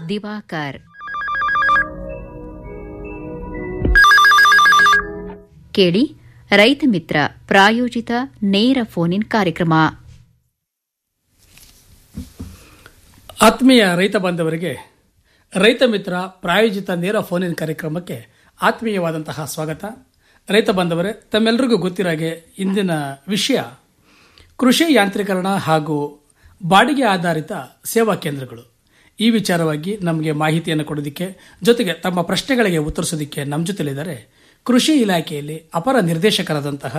ದಿವಾಕರ್ ಕೇಳಿ ರೈತ ಮಿತ್ರ ಪ್ರಾಯೋಜಿತ ನೇರ ಫೋನ್ ಇನ್ ಕಾರ್ಯಕ್ರಮ ಆತ್ಮೀಯ ರೈತ ಬಾಂಧವರಿಗೆ ರೈತ ಮಿತ್ರ ಪ್ರಾಯೋಜಿತ ನೇರ ಫೋನ್ ಇನ್ ಕಾರ್ಯಕ್ರಮಕ್ಕೆ ಆತ್ಮೀಯವಾದಂತಹ ಸ್ವಾಗತ ರೈತ ಬಾಂಧವರೇ ತಮ್ಮೆಲ್ಲರಿಗೂ ಗೊತ್ತಿರಾಗೆ ಇಂದಿನ ವಿಷಯ ಕೃಷಿ ಯಾಂತ್ರೀಕರಣ ಹಾಗೂ ಬಾಡಿಗೆ ಆಧಾರಿತ ಸೇವಾ ಕೇಂದ್ರಗಳು ಈ ವಿಚಾರವಾಗಿ ನಮಗೆ ಮಾಹಿತಿಯನ್ನು ಕೊಡೋದಕ್ಕೆ ಜೊತೆಗೆ ತಮ್ಮ ಪ್ರಶ್ನೆಗಳಿಗೆ ಉತ್ತರಿಸೋದಕ್ಕೆ ನಮ್ಮ ಜೊತೆಲಿದ್ದಾರೆ ಕೃಷಿ ಇಲಾಖೆಯಲ್ಲಿ ಅಪರ ನಿರ್ದೇಶಕರಾದಂತಹ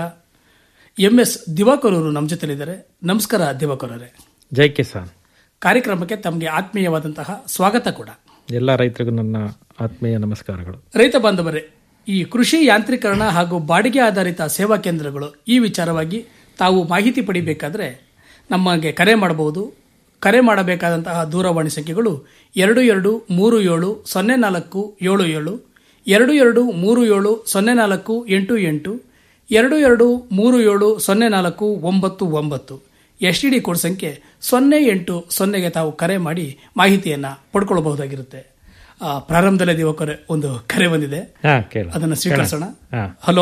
ಎಂಎಸ್ ದಿವಾಕರವರು ನಮ್ಮ ಜೊತೆಲಿದ್ದಾರೆ ನಮಸ್ಕಾರ ದಿವಾಕರರೇ ಜೈ ಕಿಸಾನ್ ಕಾರ್ಯಕ್ರಮಕ್ಕೆ ತಮಗೆ ಆತ್ಮೀಯವಾದಂತಹ ಸ್ವಾಗತ ಕೂಡ ಎಲ್ಲ ರೈತರಿಗೂ ನನ್ನ ಆತ್ಮೀಯ ನಮಸ್ಕಾರಗಳು ರೈತ ಬಾಂಧವರೇ ಈ ಕೃಷಿ ಯಾಂತ್ರೀಕರಣ ಹಾಗೂ ಬಾಡಿಗೆ ಆಧಾರಿತ ಸೇವಾ ಕೇಂದ್ರಗಳು ಈ ವಿಚಾರವಾಗಿ ತಾವು ಮಾಹಿತಿ ಪಡಿಬೇಕಾದ್ರೆ ನಮಗೆ ಕರೆ ಮಾಡಬಹುದು ಕರೆ ಮಾಡಬೇಕಾದಂತಹ ದೂರವಾಣಿ ಸಂಖ್ಯೆಗಳು ಎರಡು ಎರಡು ಮೂರು ಏಳು ಸೊನ್ನೆ ನಾಲ್ಕು ಏಳು ಏಳು ಎರಡು ಎರಡು ಮೂರು ಏಳು ಸೊನ್ನೆ ನಾಲ್ಕು ಎಂಟು ಎಂಟು ಎರಡು ಎರಡು ಮೂರು ಏಳು ಸೊನ್ನೆ ನಾಲ್ಕು ಒಂಬತ್ತು ಒಂಬತ್ತು ಎಸ್ ಡಿ ಕೋಡ್ ಸಂಖ್ಯೆ ಸೊನ್ನೆ ಎಂಟು ಸೊನ್ನೆಗೆ ತಾವು ಕರೆ ಮಾಡಿ ಮಾಹಿತಿಯನ್ನು ಪಡ್ಕೊಳ್ಬಹುದಾಗಿರುತ್ತೆ ಆ, ಪ್ರಾರಂಭದಲ್ಲೇ ದಿವಕರೆ ಒಂದು ಕರೆ ಬಂದಿದೆ ಹಾ ಕೇಳ ಅದನ್ನ ಸ್ವೀಕರಿಸೋಣ ಹಾ ಹಲೋ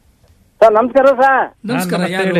ಸರ್ ನಮಸ್ಕಾರ ಸರ್ ನಮಸ್ಕಾರ ನಮಸ್ತೆ ಯಾರು ಹೇಳಿ.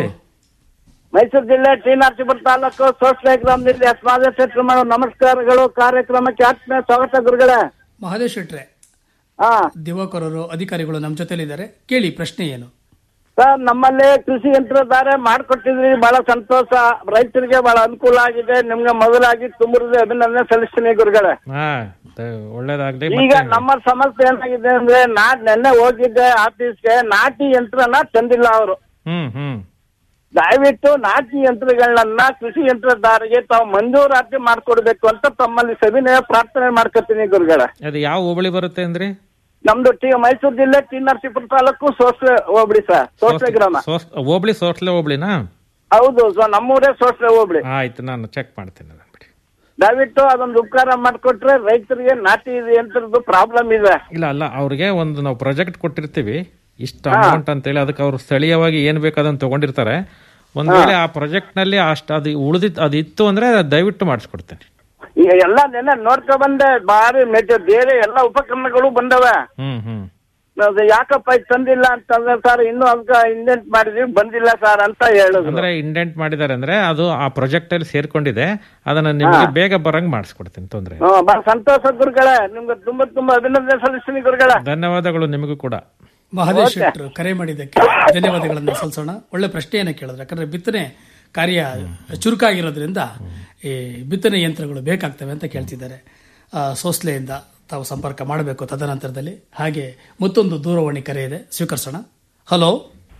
ಮೈಸೂರು ಜಿಲ್ಲೆ ಟಿ ನರಸೀಪುರ ತಾಲೂಕು ಸೋಸ್ಲೆ ಗ್ರಾಮದಲ್ಲಿ ಸ್ವಾಗತ ಕ್ಷೇತ್ರ ಮಾಡೋ ನಮಸ್ಕಾರಗಳು ಕಾರ್ಯಕ್ರಮಕ್ಕೆ ಆತ್ಮೀಯ ಸ್ವಾಗತ ಗುರುಗಳೇ ಮಹದೇಶ್ ಶೆಟ್ರೆ ಹಾ ದಿವಾಕರರು ಅಧಿಕಾರಿಗಳು ನಮ್ಮ ಜೊತೆಲಿದ್ದಾರೆ ಕೇಳಿ ಪ್ರಶ್ನೆ ಏನು ಸರ್ ನಮ್ಮಲ್ಲಿ ಕೃಷಿ ಯಂತ್ರಧಾರೆ ಮಾಡ್ಕೊಟ್ಟಿದ್ರಿ ಬಹಳ ಸಂತೋಷ ರೈತರಿಗೆ ಬಹಳ ಅನುಕೂಲ ಆಗಿದೆ ನಿಮ್ಗೆ ಮೊದಲಾಗಿ ತುಂಬ ಅಭಿನಂದನೆ ಸಲ್ಲಿಸ್ತೀನಿ ಗುರುಗಳೇ ಹಾ ತ- ಒಳ್ಳೇದಾಗ್ಲಿ ಈಗ ಮತ್ತೆ ನಮ್ಮ ಸಮಸ್ಯೆ ಏನಾಗಿದೆ ಅಂದ್ರೆ ನಾ ನೆನ್ನೆ ಹೋಗಿದ್ದೆ ಆಫೀಸ್ಗೆ ನಾಟಿ ಯಂತ್ರನ ತಂದಿಲ್ಲ ಅವರು ಹ್ಮ್ ಹ್ಮ್ ದಯವಿಟ್ಟು ನಾಟಿ ಯಂತ್ರಗಳನ್ನ ಕೃಷಿ ಯಂತ್ರಧಾರಿಗೆ ತಾವು ಮಂಜೂರಾತಿ ಮಾಡ್ಕೊಡ್ಬೇಕು ಅಂತ ತಮ್ಮಲ್ಲಿ ಸವಿನಯ ಪ್ರಾರ್ಥನೆ ಮಾಡ್ಕೊತೀನಿ ಗುರುಗಳ ಅದು ಯಾವ ಹೋಬಳಿ ಬರುತ್ತೆ ಅಂದ್ರಿ ನಮ್ದು ಟಿ ಮೈಸೂರು ಜಿಲ್ಲೆ ಟಿ ನರಸೀಪುರ ತಾಲೂಕು ಸೋಸ್ಲೆ ಹೋಬಳಿ ಸರ್ ಸೋಸ್ಲೆ ಗ್ರಾಮ ಸೋಸ್- ಹೋಬಳಿ ಸೋಸ್ಲೆ ಹೋಬಳಿನಾ ಹೌದು ಸರ್ ನಮ್ಮೂರೇ ಸೋಸ್ಲೆ ಹೋಬಳಿ ಆಯ್ತು ನಾನು ಚೆಕ್ ಮಾಡ್ತೀನಿ ಅದನ್ನ ಬಿಡಿ ದಯವಿಟ್ಟು ಅದೊಂದು ಉಪಕಾರ ಮಾಡ್ಕೊಟ್ರೆ ರೈತರಿಗೆ ನಾಟಿ ಯಂತ್ರದ ಪ್ರಾಬ್ಲಮ್ ಇದೆ ಇಲ್ಲ ಅಲ್ಲ ಅವ್ರಿಗೆ ಒಂದು ನಾವು ಪ್ರಾಜೆಕ್ಟ್ ಕೊಟ್ಟಿರ್ತೀವಿ ಇಷ್ಟು ಅಮೌಂಟ್ ಅಂತೇಳಿ ಅದಕ್ಕೆ ಅವ್ರು ಸ್ಥಳೀಯವಾಗಿ ಏನ್ ಬೇಕು ಅದನ್ನ ತಗೊಂಡಿರ್ತಾರೆ ಒಂದ್ ವೇಳೆ ಆ ಪ್ರಾಜೆಕ್ಟ್ ನಲ್ಲಿ ಅಷ್ಟು ಅದು ಉಳಿದಿತ್ತು ಅದು ಇತ್ತು ಅಂದ್ರೆ ದಯವಿಟ್ಟು ಮಾಡಿಸ್ಕೊಡ್ತೇನೆ ಈಗ ಎಲ್ಲ ನೆನ್ನೆ ನೋಡ್ಕೊ ಬಂದೆ ಭಾರಿ ಮೆಜ ಬೇರೆ ಎಲ್ಲ ಉಪಕರಣಗಳು ಬಂದವೆ ಹ್ಮ್ ಹ್ಮ್ ಅದು ಯಾಕಪ್ಪ ಇದು ತಂದಿಲ್ಲ ಅಂತಂದ್ರೆ ಸರ್ ಇನ್ನೂ ಅದಕ್ಕೆ ಇಂಡೆಂಟ್ ಮಾಡಿದ್ವಿ ಬಂದಿಲ್ಲ ಸರ್ ಅಂತ ಹೇಳಿದ್ರು ಅಂದ್ರೆ ಇಂಡೆಂಟ್ ಮಾಡಿದ್ದಾರೆ ಅಂದ್ರೆ ಅದು ಆ ಪ್ರಾಜೆಕ್ಟ್ ಅಲ್ಲಿ ಸೇರ್ಕೊಂಡಿದೆ ಅದನ್ನ ನಿಮಗೆ ಬೇಗ ಬರಂಗ್ ಮಾಡಿಸ್ಕೊಡ್ತೀನಿ ತೊಂದ್ರೆ ಇಲ್ಲ. ಹ್ಮ್, ಬಹಳ ಸಂತೋಷ ಗುರುಗಳೇ ನಿಮ್ಗೆ ತುಂಬಾ ತುಂಬಾ ಅಭಿನಂದನೆ ಸಲ್ಲಿಸ್ತೀನಿ ಗುರುಗಳೇ ಧನ್ಯವಾದಗಳು ನಿಮಗೂ ಕೂಡ ಮಹದೇಶ್ ಶೆಟ್ರು ಕರೆ ಮಾಡಿದ್ದಕ್ಕೆ ಧನ್ಯವಾದಗಳನ್ನು ಸಲ್ಲಿಸೋಣ ಒಳ್ಳೆ ಪ್ರಶ್ನೆಯನ್ನು ಕೇಳಿದ್ರೆ ಯಾಕಂದ್ರೆ ಬಿತ್ತನೆ ಕಾರ್ಯ ಚುರುಕಾಗಿರೋದ್ರಿಂದ ಈ ಬಿತ್ತನೆ ಯಂತ್ರಗಳು ಬೇಕಾಗ್ತವೆ ಅಂತ ಕೇಳ್ತಿದ್ದಾರೆ ಆ, ಸೋಸ್ಲೆಯಿಂದ ತಾವು ಸಂಪರ್ಕ ಮಾಡಬೇಕು ತದನಂತರದಲ್ಲಿ ಹಾಗೆ ಮತ್ತೊಂದು ದೂರವಾಣಿ ಕರೆ ಇದೆ ಸ್ವೀಕರಿಸೋಣ ಹಲೋ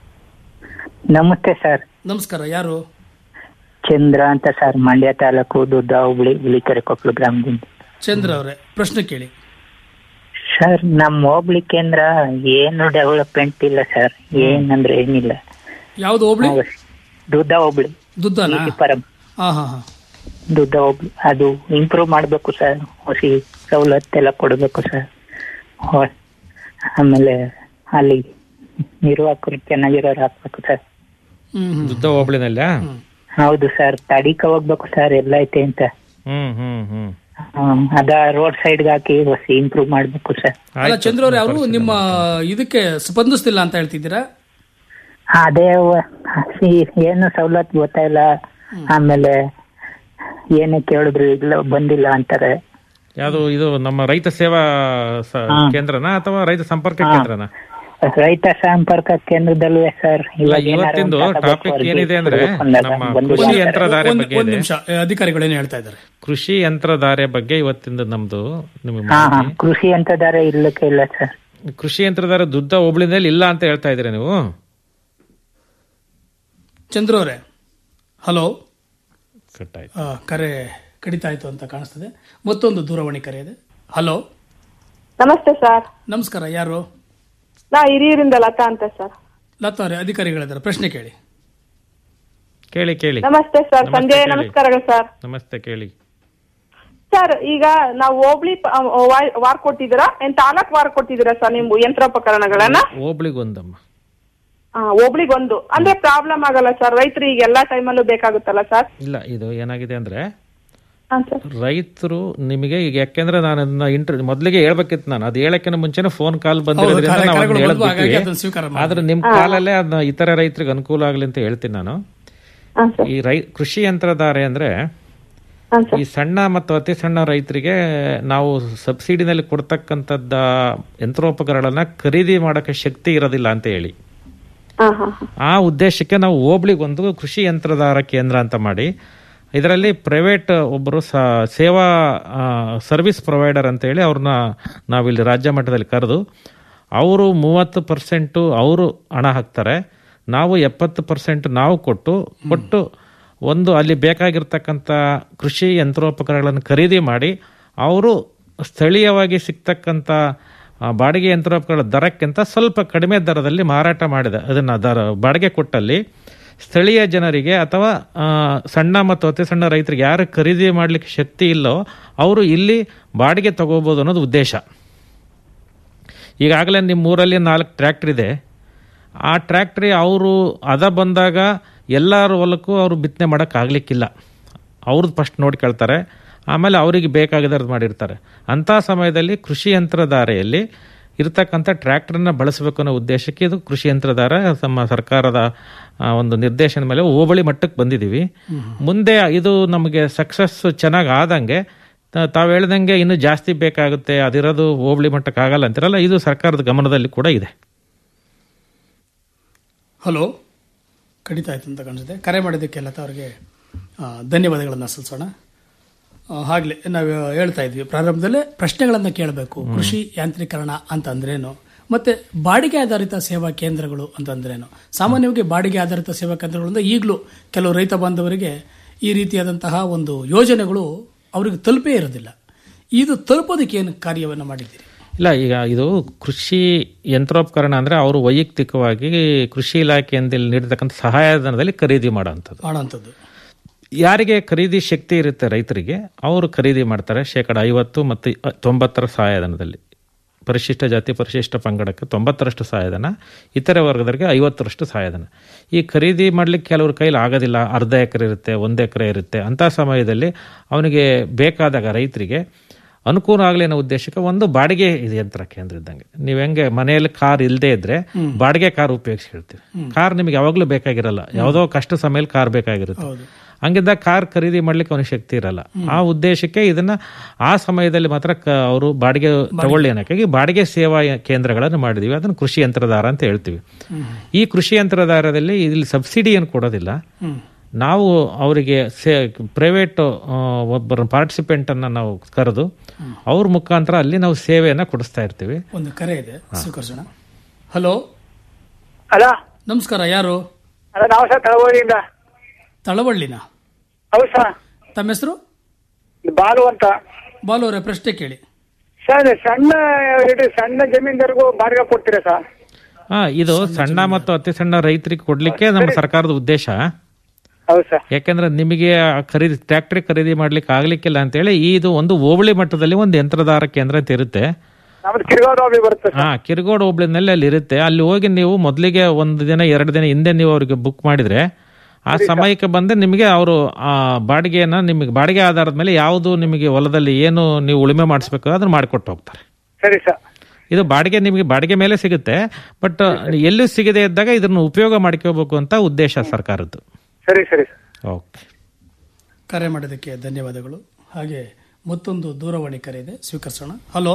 ನಮಸ್ತೆ ಸರ್ ನಮಸ್ಕಾರ ಯಾರು ಚಂದ್ರ ಅಂತ ಸರ್ ಮಂಡ್ಯ ತಾಲೂಕು ದುಡ್ಡ ಹುಬ್ಳಿ ಹುಲಿಕೆರೆ ಕೊಪ್ಪಳು ಗ್ರಾಮದಿಂದ ಚಂದ್ರ ಅವರೇ ಪ್ರಶ್ನೆ ಕೇಳಿ ಸರ್ ನಮ್ಮ ಹೋಬಳಿ ಕೇಂದ್ರ ಏನು ಡೆವಲಪ್ಮೆಂಟ್ ಇಲ್ಲ ಸರ್ ಏನಂದ್ರೆ ಏನಿಲ್ಲ ಯಾವ್ದು ಹೋಬಳಿ ದುಡ್ಡ ಹೋಬಳಿ ದುದ್ದನಾ ಪರಂ ಹಾ ಹಾ ಹಾ ದುಡ್ಡ ಹೋಬಳಿ ಅದು ಇಂಪ್ರೂವ್ ಮಾಡಬೇಕು ಸರ್ ಹೊಸಿ ಸವಲತ್ತೆಲ್ಲ ಕೊಡಬೇಕು ಸರ್ ಹೊ- ಆಮೇಲೆ ಅಲ್ಲಿ ನಿರ್ವಾಹಕರು ಚೆನ್ನಾಗಿರೋರು ಹಾಕ್ಬೇಕು ಸರ್ ಹ್ಮ್ ಹ್ಮ್ ದುದ್ದ ಹೋಬಳಿನಲ್ಲ ಹೌದು ಸರ್ ತಡಿಕ ಹೋಗ್ಬೇಕು ಸರ್ ಎಲ್ಲ ಐತೆ ಅಂತ ಹ್ಮ್ ಹ್ಮ್ ಹ್ಮ್ ಹ್ಮ್, ಅದ ರೋಡ್ ಸೈಡ್ಗೆ ಹಾಕಿ ಹೊಸಿ ಇಂಪ್ರೂವ್ ಮಾಡಬೇಕು ಸರ್ ಅಲ್ಲ ಚಂದ್ರ ಅವ್ರೆ ಅವರು ನಿಮ್ಮ ಇದಕ್ಕೆ ಸ್ಪಂದಿಸ್ತಿಲ್ಲ ಅಂತ ಹೇಳ್ತಿದ್ದೀರಾ ಅದೇ ವ- ಈ- ಏನು ಸವಲತ್ತು ಗೊತ್ತಾಯಿಲ್ಲ ಆಮೇಲೆ ಏನೇ ಕೇಳಿದ್ರು ಇಲ್ಲ ಬಂದಿಲ್ಲ ಅಂತಾರೆ ಯಾವುದು ಇದು ನಮ್ಮ ರೈತ ಸೇವಾ ಸ- ಕೇಂದ್ರನಾ ಅಥವಾ ರೈತ ಸಂಪರ್ಕ ಕೇಂದ್ರನಾ ರೈತ ಸಂಪರ್ಕ ಕೇಂದ್ರದಲ್ಲೂ ಸರ್ ಇಲ್ಲ ಇವಾಗ ಏನಾರು ಇವತ್ತಿಂದು ಒಂದು ತಗೋಬೇಕು ಟಾಪಿಕ್ ಅವ್ರಿಗೆ ಏನಿದೆ ಅಂದ್ರೆ ಕೊಡ್ಬೇಕು ಅಂದಾಗ ನಮ್ಮ ಬಂದಿಲ್ಲ ಕೃಷಿ ಅಂತಾರೆ. ಯಂತ್ರಧಾರೆ ಒಂದ್ ಬಗ್ಗೆ ಒಂದ್ ಇದೆ ನಿಮಿಷ ಅಧಿಕಾರಿಗಳು ಏನು ಹೇಳ್ತಾ ಇದ್ದಾರೆ ಕೃಷಿ ಯಂತ್ರಧಾರೆ ಬಗ್ಗೆ ಇವತ್ತಿಂದು ನಮ್ದು ನಿಮಗೆ ಹಾ ಹಾ ಮಾಹಿತಿ. ಕೃಷಿ ಅಂತದಾರೆ ಇಲ್ಲಕ್ಕೆ ಇಲ್ಲ ಸರ್ ಕೃಷಿ ಯಂತ್ರಧಾರೆ ದುದ್ದ ಹೋಬಳಿನಲ್ಲಿ ಇಲ್ಲ ಅಂತ ಹೇಳ್ತಾ ಇದ್ದೀರಾ ನೀವು ಚಂದ್ರ ಅವರೇ ಹಲೋ ಕಟ್ ಆಯ್ತು ಆ, ಕರೆ ಕಡಿತಾ ಇತ್ತು ಅಂತ ಕಾಣಿಸ್ತದೆ ಮತ್ತೊಂದು ದೂರವಾಣಿ ಕರೆ ಇದೆ ಹಲೋ ನಮಸ್ತೆ ಸರ್ ನಮಸ್ಕಾರ ಯಾರು ನಾ ಹಿರಿಯೂರಿಂದ ಲತಾ ಅಂತ ಸರ್ ಲತಾ ಅವರೇ ಅಧಿಕಾರಿಗಳಿದ್ದಾರೆ ಪ್ರಶ್ನೆ ಕೇಳಿ ಕೇಳಿ ಕೇಳಿ ನಮಸ್ತೆ ಸರ್ ನಮಸ್ತೆ ಸಂಜೆ ಕೇಳಿ. ನಮಸ್ಕಾರಗಳು ಸರ್ ನಮಸ್ತೆ ಕೇಳಿ ಸರ್ ಈಗ ನಾವು ಹೋಬಳಿ ಪ- ಆ, ವಾ- ವಾರ್ ಕೊಟ್ಟಿದ್ದೀರಾ ಏನ್ ತಾಲೂಕ್ ವಾರ್ ಕೊಟ್ಟಿದ್ದೀರಾ ಸರ್ ನಿಮ್ ಯಂತ್ರೋಪಕರಣಗಳನ್ನ ಹೋಬಳಿಗೊಂದಮ್ಮ ಆ, ಹೋಬ್ಳಿಗೊಂದು ಅಂದ್ರೆ ಪ್ರಾಬ್ಲಮ್ ಆಗಲ್ಲ ಸರ್ ರೈತರು ಈಗ ಎಲ್ಲಾ ಟೈಮಲ್ಲೂ ಬೇಕಾಗುತ್ತಲ್ಲ ಸರ್ ಇಲ್ಲ ಇದು ಏನಾಗಿದೆ ಅಂದ್ರೆ ಹಾಂ ಸರ್ ರೈತರು ನಿಮಗೆ ಈಗ ಯಾಕೆಂದ್ರೆ ನಾನು ಅದನ್ನ ಇಂಟರ್ ಮೊದಲಿಗೆ ಹೇಳ್ಬೇಕಿತ್ತು ನಾನು ಅದು ಹೇಳಕ್ಕಿಂತ ಮುಂಚೆನೆ ಫೋನ್ ಕಾಲ್ ಬಂದಿರೋದ್ರಿಂದ ಕರೆ- ನಾವು ಕರೆಗಳು ಅದನ್ನ ಬಂದ್ವು, ಹಾಗಾಗಿ ಹೇಳದ್ಬಿಟ್ವಿ. ಅದನ್ನ ಸ್ವೀಕಾರ ಮಾಡಿ. ಆದ್ರೆ ನಿಮ್ ಕಾಲಲ್ಲೇ ಅದನ್ನ ಇತರ ರೈತರಿಗೆ ಅನುಕೂಲ ಆಗ್ಲಿ ಅಂತ ಹೇಳ್ತೀನಿ ನಾನು ಹಾಂ ಸರ್ ಈ ರೈ ಕೃಷಿ ಯಂತ್ರಧಾರೆ ಅಂದ್ರೆ ಹಾಂ ಸರ್ ಈ ಸಣ್ಣ ಮತ್ತು ಅತಿ ಸಣ್ಣ ರೈತರಿಗೆ ನಾವು ಸಬ್ಸಿಡಿನಲ್ಲಿ ಕೊಡ್ತಕ್ಕಂಥದ್ದ ಯಂತ್ರೋಪಕರಣಗಳನ್ನ ಖರೀದಿ ಮಾಡೋಕ್ಕೆ ಶಕ್ತಿ ಇರೋದಿಲ್ಲ ಅಂತ ಹೇಳಿ ಹಾಂ ಹಾಂ ಹಾಂ ಆ ಉದ್ದೇಶಕ್ಕೆ ನಾವು ಹೋಬಳಿಗೊಂದು ಕೃಷಿ ಯಂತ್ರಧಾರ ಕೇಂದ್ರ ಅಂತ ಮಾಡಿ ಇದರಲ್ಲಿ ಪ್ರೈವೇಟ್ ಒಬ್ಬರು ಸ ಸೇವಾ ಸರ್ವಿಸ್ ಪ್ರೊವೈಡರ್ ಅಂತ ಹೇಳಿ ಅವ್ರನ್ನ ನಾವಿಲ್ಲಿ ರಾಜ್ಯ ಮಟ್ಟದಲ್ಲಿ ಕರೆದು ಅವರು ಮೂವತ್ತು ಪರ್ಸೆಂಟು ಅವರು ಹಣ ಹಾಕ್ತಾರೆ ನಾವು ಎಪ್ಪತ್ತು ಪರ್ಸೆಂಟ್ ನಾವು ಕೊಟ್ಟು ಕೊಟ್ಟು ಒಂದು ಅಲ್ಲಿ ಬೇಕಾಗಿರ್ತಕ್ಕಂಥ ಕೃಷಿ ಯಂತ್ರೋಪಕರಣಗಳನ್ನು ಖರೀದಿ ಮಾಡಿ ಅವರು ಸ್ಥಳೀಯವಾಗಿ ಸಿಗ್ತಕ್ಕಂಥ ಆ, ಬಾಡಿಗೆ ಯಂತ್ರೋಪಕರಣ ದರಕ್ಕಿಂತ ಸ್ವಲ್ಪ ಕಡಿಮೆ ದರದಲ್ಲಿ ಮಾರಾಟ ಮಾಡಿದೆ ಅದನ್ನು ದರ ಬಾಡಿಗೆ ಕೊಟ್ಟಲ್ಲಿ ಸ್ಥಳೀಯ ಜನರಿಗೆ ಅಥವಾ ಆ, ಸಣ್ಣ ಮತ್ತು ಅತಿ ಸಣ್ಣ ರೈತರಿಗೆ ಯಾರು ಖರೀದಿ ಮಾಡಲಿಕ್ಕೆ ಶಕ್ತಿ ಇಲ್ಲೋ ಅವರು ಇಲ್ಲಿ ಬಾಡಿಗೆ ತಗೋಬೋದು ಅನ್ನೋದು ಉದ್ದೇಶ ಈಗಾಗಲೇ ನಿಮ್ಮ ಊರಲ್ಲಿ ನಾಲ್ಕು ಟ್ರ್ಯಾಕ್ಟರ್ ಇದೆ ಆ ಟ್ರ್ಯಾಕ್ಟ್ರಿ ಅವರು ಅದ ಬಂದಾಗ ಎಲ್ಲರ ಹೊಲಕ್ಕೂ ಅವರು ಬಿತ್ತನೆ ಮಾಡೋಕ್ಕಾಗಲಿಕ್ಕಿಲ್ಲ ಅವ್ರದ್ದು ಫಸ್ಟ್ ನೋಡ್ಕೊಳ್ತಾರೆ ಆಮೇಲೆ ಅವರಿಗೆ ಬೇಕಾಗಿರೋದು ಮಾಡಿರ್ತಾರೆ ಅಂಥ ಸಮಯದಲ್ಲಿ ಕೃಷಿ ಯಂತ್ರಧಾರೆಯಲ್ಲಿ ಇರ್ತಕ್ಕಂಥ ಟ್ರ್ಯಾಕ್ಟರ್ನ ಬಳಸಬೇಕು ಅನ್ನೋ ಉದ್ದೇಶಕ್ಕೆ ಇದು ಕೃಷಿ ಯಂತ್ರಧಾರ ನಮ್ಮ ಸರ್ಕಾರದ ಆ, ಒಂದು ನಿರ್ದೇಶನ ಮೇಲೆ ಹೋಬಳಿ ಮಟ್ಟಕ್ಕೆ ಬಂದಿದ್ದೀವಿ ಮುಂದೆ ಇದು ನಮಗೆ ಸಕ್ಸಸ್ ಚೆನ್ನಾಗಿ ಆದಂಗೆ ತ- ತಾವು ಹೇಳ್ದಂಗೆ ಇನ್ನೂ ಜಾಸ್ತಿ ಬೇಕಾಗುತ್ತೆ ಅದಿರೋದು ಹೋಬಳಿ ಮಟ್ಟಕ್ಕೆ ಆಗಲ್ಲ ಅಂತಿರಲ್ಲ ಇದು ಸರ್ಕಾರದ ಗಮನದಲ್ಲಿ ಕೂಡ ಇದೆ ಹಲೋ ಕಡಿತ ಆಯ್ತು ಅಂತ ಕಾಣಿಸುತ್ತೆ ಕರೆ ಮಾಡಿದ್ದಕ್ಕೆಲ್ಲ ಅವರಿಗೆ ಧನ್ಯವಾದಗಳನ್ನು ಸಲ್ಲಿಸೋಣ ಆಗಲೇ ನಾವು ಹೇಳ್ತಾ ಇದ್ವಿ ಪ್ರಾರಂಭದಲ್ಲೇ ಪ್ರಶ್ನೆಗಳನ್ನು ಕೇಳಬೇಕು ಕೃಷಿ ಯಾಂತ್ರೀಕರಣ ಅಂತ ಅಂದ್ರೇನು ಮತ್ತೆ ಬಾಡಿಗೆ ಆಧಾರಿತ ಸೇವಾ ಕೇಂದ್ರಗಳು ಅಂತ ಅಂದ್ರೇನು ಸಾಮಾನ್ಯವಾಗಿ ಬಾಡಿಗೆ ಆಧಾರಿತ ಸೇವಾ ಕೇಂದ್ರಗಳಿಂದ ಈಗಲೂ ಕೆಲವು ರೈತ ಬಾಂಧವರಿಗೆ ಈ ರೀತಿಯಾದಂತಹ ಒಂದು ಯೋಜನೆಗಳು ಅವರಿಗೆ ತಲುಪೇ ಇರೋದಿಲ್ಲ ಇದು ತಲುಪೋದಕ್ಕೆ ಏನು ಕಾರ್ಯವನ್ನು ಮಾಡಿದ್ದೀರಿ ಇಲ್ಲ ಈಗ ಇದು ಕೃಷಿ ಯಂತ್ರೋಪಕರಣ ಅಂದ್ರೆ ಅವರು ವೈಯಕ್ತಿಕವಾಗಿ ಕೃಷಿ ಇಲಾಖೆಯಿಂದ ನೀಡತಕ್ಕಂಥ ಸಹಾಯಧನದಲ್ಲಿ ಖರೀದಿ ಮಾಡೋಂಥದ್ದು ಮಾಡೋಂಥದ್ದು ಯಾರಿಗೆ ಖರೀದಿ ಶಕ್ತಿ ಇರುತ್ತೆ ರೈತರಿಗೆ ಅವರು ಖರೀದಿ ಮಾಡ್ತಾರೆ ಶೇಕಡ ಐವತ್ತು ಮತ್ತು ತೊಂಬತ್ತರ ಸಹಾಯಧನದಲ್ಲಿ ಪರಿಶಿಷ್ಟ ಜಾತಿ ಪರಿಶಿಷ್ಟ ಪಂಗಡಕ್ಕೆ ತೊಂಬತ್ತರಷ್ಟು ಸಹಾಯಧನ ಇತರೆ ವರ್ಗದವರಿಗೆ ಐವತ್ತರಷ್ಟು ಸಹಾಯಧನ ಈ ಖರೀದಿ ಮಾಡ್ಲಿಕ್ಕೆ ಕೆಲವ್ರ ಕೈಲಿ ಆಗೋದಿಲ್ಲ ಅರ್ಧ ಎಕರೆ ಇರುತ್ತೆ ಒಂದು ಎಕರೆ ಇರುತ್ತೆ ಅಂಥ ಸಮಯದಲ್ಲಿ ಅವನಿಗೆ ಬೇಕಾದಾಗ ರೈತರಿಗೆ ಅನುಕೂಲ ಆಗಲಿ ಅನ್ನೋ ಉದ್ದೇಶಕ್ಕೆ ಒಂದು ಬಾಡಿಗೆ ಇದು ಯಂತ್ರ ಕೇಂದ್ರ ಇದ್ದಂಗೆ ನೀವು ಹೆಂಗೆ ಮನೆಯಲ್ಲಿ ಕಾರ್ ಇಲ್ಲದೆ ಇದ್ರೆ ಬಾಡಿಗೆ ಕಾರ್ ಉಪಯೋಗಿಸಿ ಹೇಳ್ತೀವಿ ಕಾರ್ ನಿಮಗೆ ಯಾವಾಗಲೂ ಬೇಕಾಗಿರಲ್ಲ ಯಾವುದೋ ಕಷ್ಟ ಸಮಯದಲ್ಲಿ ಕಾರ್ ಬೇಕಾಗಿರುತ್ತೆ ಹಂಗಿದ್ದ ಕಾರ್ ಖರೀದಿ ಮಾಡ್ಲಿಕ್ಕೆ ಅವನಿಗೆ ಶಕ್ತಿ ಇರಲ್ಲ ಆ ಉದ್ದೇಶಕ್ಕೆ ಇದನ್ನ ಆ ಸಮಯದಲ್ಲಿ ಮಾತ್ರ ಅವರು ಬಾಡಿಗೆ ತಗೊಳ್ಳಿ ಅನ್ನೋಕ್ಕಾಗಿ ಬಾಡಿಗೆ ಸೇವಾ ಯ- ಕೇಂದ್ರಗಳನ್ನು ಮಾಡಿದೀವಿ ಅದನ್ನು ಕೃಷಿ ಯಂತ್ರಧಾರ ಅಂತ ಹೇಳ್ತೀವಿ ಈ ಕೃಷಿ ಯಂತ್ರಧಾರದಲ್ಲಿ ಇಲ್ಲಿ ಸಬ್ಸಿಡಿ ಏನು ಕೊಡೋದಿಲ್ಲ ನಾವು ಅವರಿಗೆ ಸೇ ಪ್ರೈವೇಟ್ ಒಬ್ಬರ ಪಾರ್ಟಿಸಿಪೆಂಟ್ ಅನ್ನ ನಾವು ಕರೆದು ಅವ್ರ ಮುಖಾಂತರ ಅಲ್ಲಿ ನಾವು ಸೇವೆಯನ್ನ ಕೊಡಿಸ್ತಾ ಇರ್ತೀವಿ ಒಂದು ಕರೆ ಇದೆ ಸ್ವೀಕರಿಸೋಣ ಹಲೋ ಅಲ್ಲ ನಮಸ್ಕಾರ ಯಾರು ಅಲ್ಲ ನಾವು ಸರ್ ತಳವಳ್ಳಿಯಿಂದ ತಳವಳ್ಳಿನ ಹೌದು ಸರ್ ತಮ್ಮ ಹೆಸರು ಬಾಲು ಅಂತ ಬಾಲು ಅವರೇ ಪ್ರಶ್ನೆ ಕೇಳಿ ಸರ್ ಸಣ್ಣ ಇದು ಸಣ್ಣ ಜಮೀನ್ದಾರಿಗೂ ಬಾಡಿಗೆ ಕೊಡ್ತೀರಾ ಸರ್ ಹಾ ಇದು ಸಣ್ಣ ಮತ್ತು ಅತಿ ಸಣ್ಣ ರೈತರಿಗೆ ಕೊಡ್ಲಿಕ್ಕೆ ನಮ್ಮ ಸರ್ಕಾರದ ಉದ್ದೇಶ ಹೌದು ಸರ್ ಯಾಕೆಂದ್ರೆ ನಿಮಗೆ ಆ ಖರೀದಿ ಟ್ರ್ಯಾಕ್ಟರ್ ಖರೀದಿ ಮಾಡ್ಲಿಕ್ಕೆ ಆಗ್ಲಿಕ್ಕಿಲ್ಲ ಅಂತೇಳಿ ಇದು ಒಂದು ಹೋಬಳಿ ಮಟ್ಟದಲ್ಲಿ ಒಂದು ಯಂತ್ರಧಾರ ಕೇಂದ್ರ ಅಂತ ಇರುತ್ತೆ ನಮ್ದು ಕಿರ್ಗಾವ್ ಹೋಗಿ ಬರುತ್ತೆ ಹಾ ಕಿರ್ಗೋಡ್ ಹೋಬಳಿನಲ್ಲಿ ಅಲ್ಲಿ ಇರುತ್ತೆ ಅಲ್ಲಿ ಹೋಗಿ ನೀವು ಮೊದಲಿಗೆ ಒಂದು ದಿನ ಎರಡು ದಿನ ಹಿಂದೆ ನೀವು ಅವ್ರಿಗೆ ಬುಕ್ ಮಾಡಿದ್ರೆ ಆ ಸಮಯಕ್ಕೆ ಬಂದು ನಿಮಗೆ ಅವರು ಆ ಬಾಡಿಗೆಯನ್ನ ನಿಮಗೆ ಬಾಡಿಗೆ ಆಧಾರದ ಮೇಲೆ ಯಾವುದು ನಿಮಗೆ ಹೊಲದಲ್ಲಿ ಏನು ನೀವು ಉಳುಮೆ ಮಾಡಿಸ್ಬೇಕು ಅದನ್ನ ಮಾಡಿಕೊಟ್ಟು ಹೋಗ್ತಾರೆ ಸರಿ ಸರ್ ಇದು ಬಾಡಿಗೆ ನಿಮಗೆ ಬಾಡಿಗೆ ಮೇಲೆ ಸಿಗುತ್ತೆ ಬಟ್ ಎಲ್ಲೂ ಸಿಗದೆ ಇದ್ದಾಗ ಇದನ್ನು ಉಪಯೋಗ ಮಾಡ್ಕೋಬೇಕು ಅಂತ ಉದ್ದೇಶ ಸರ್ಕಾರದ್ದು ಸರಿ ಸರಿ ಸರ್ ಓಕೆ ಕರೆ ಮಾಡಿದ್ದಕ್ಕೆ ಧನ್ಯವಾದಗಳು ಹಾಗೆ ಮತ್ತೊಂದು ದೂರವಾಣಿ ಕರೆ ಇದೆ ಸ್ವೀಕರಿಸೋಣ ಹಲೋ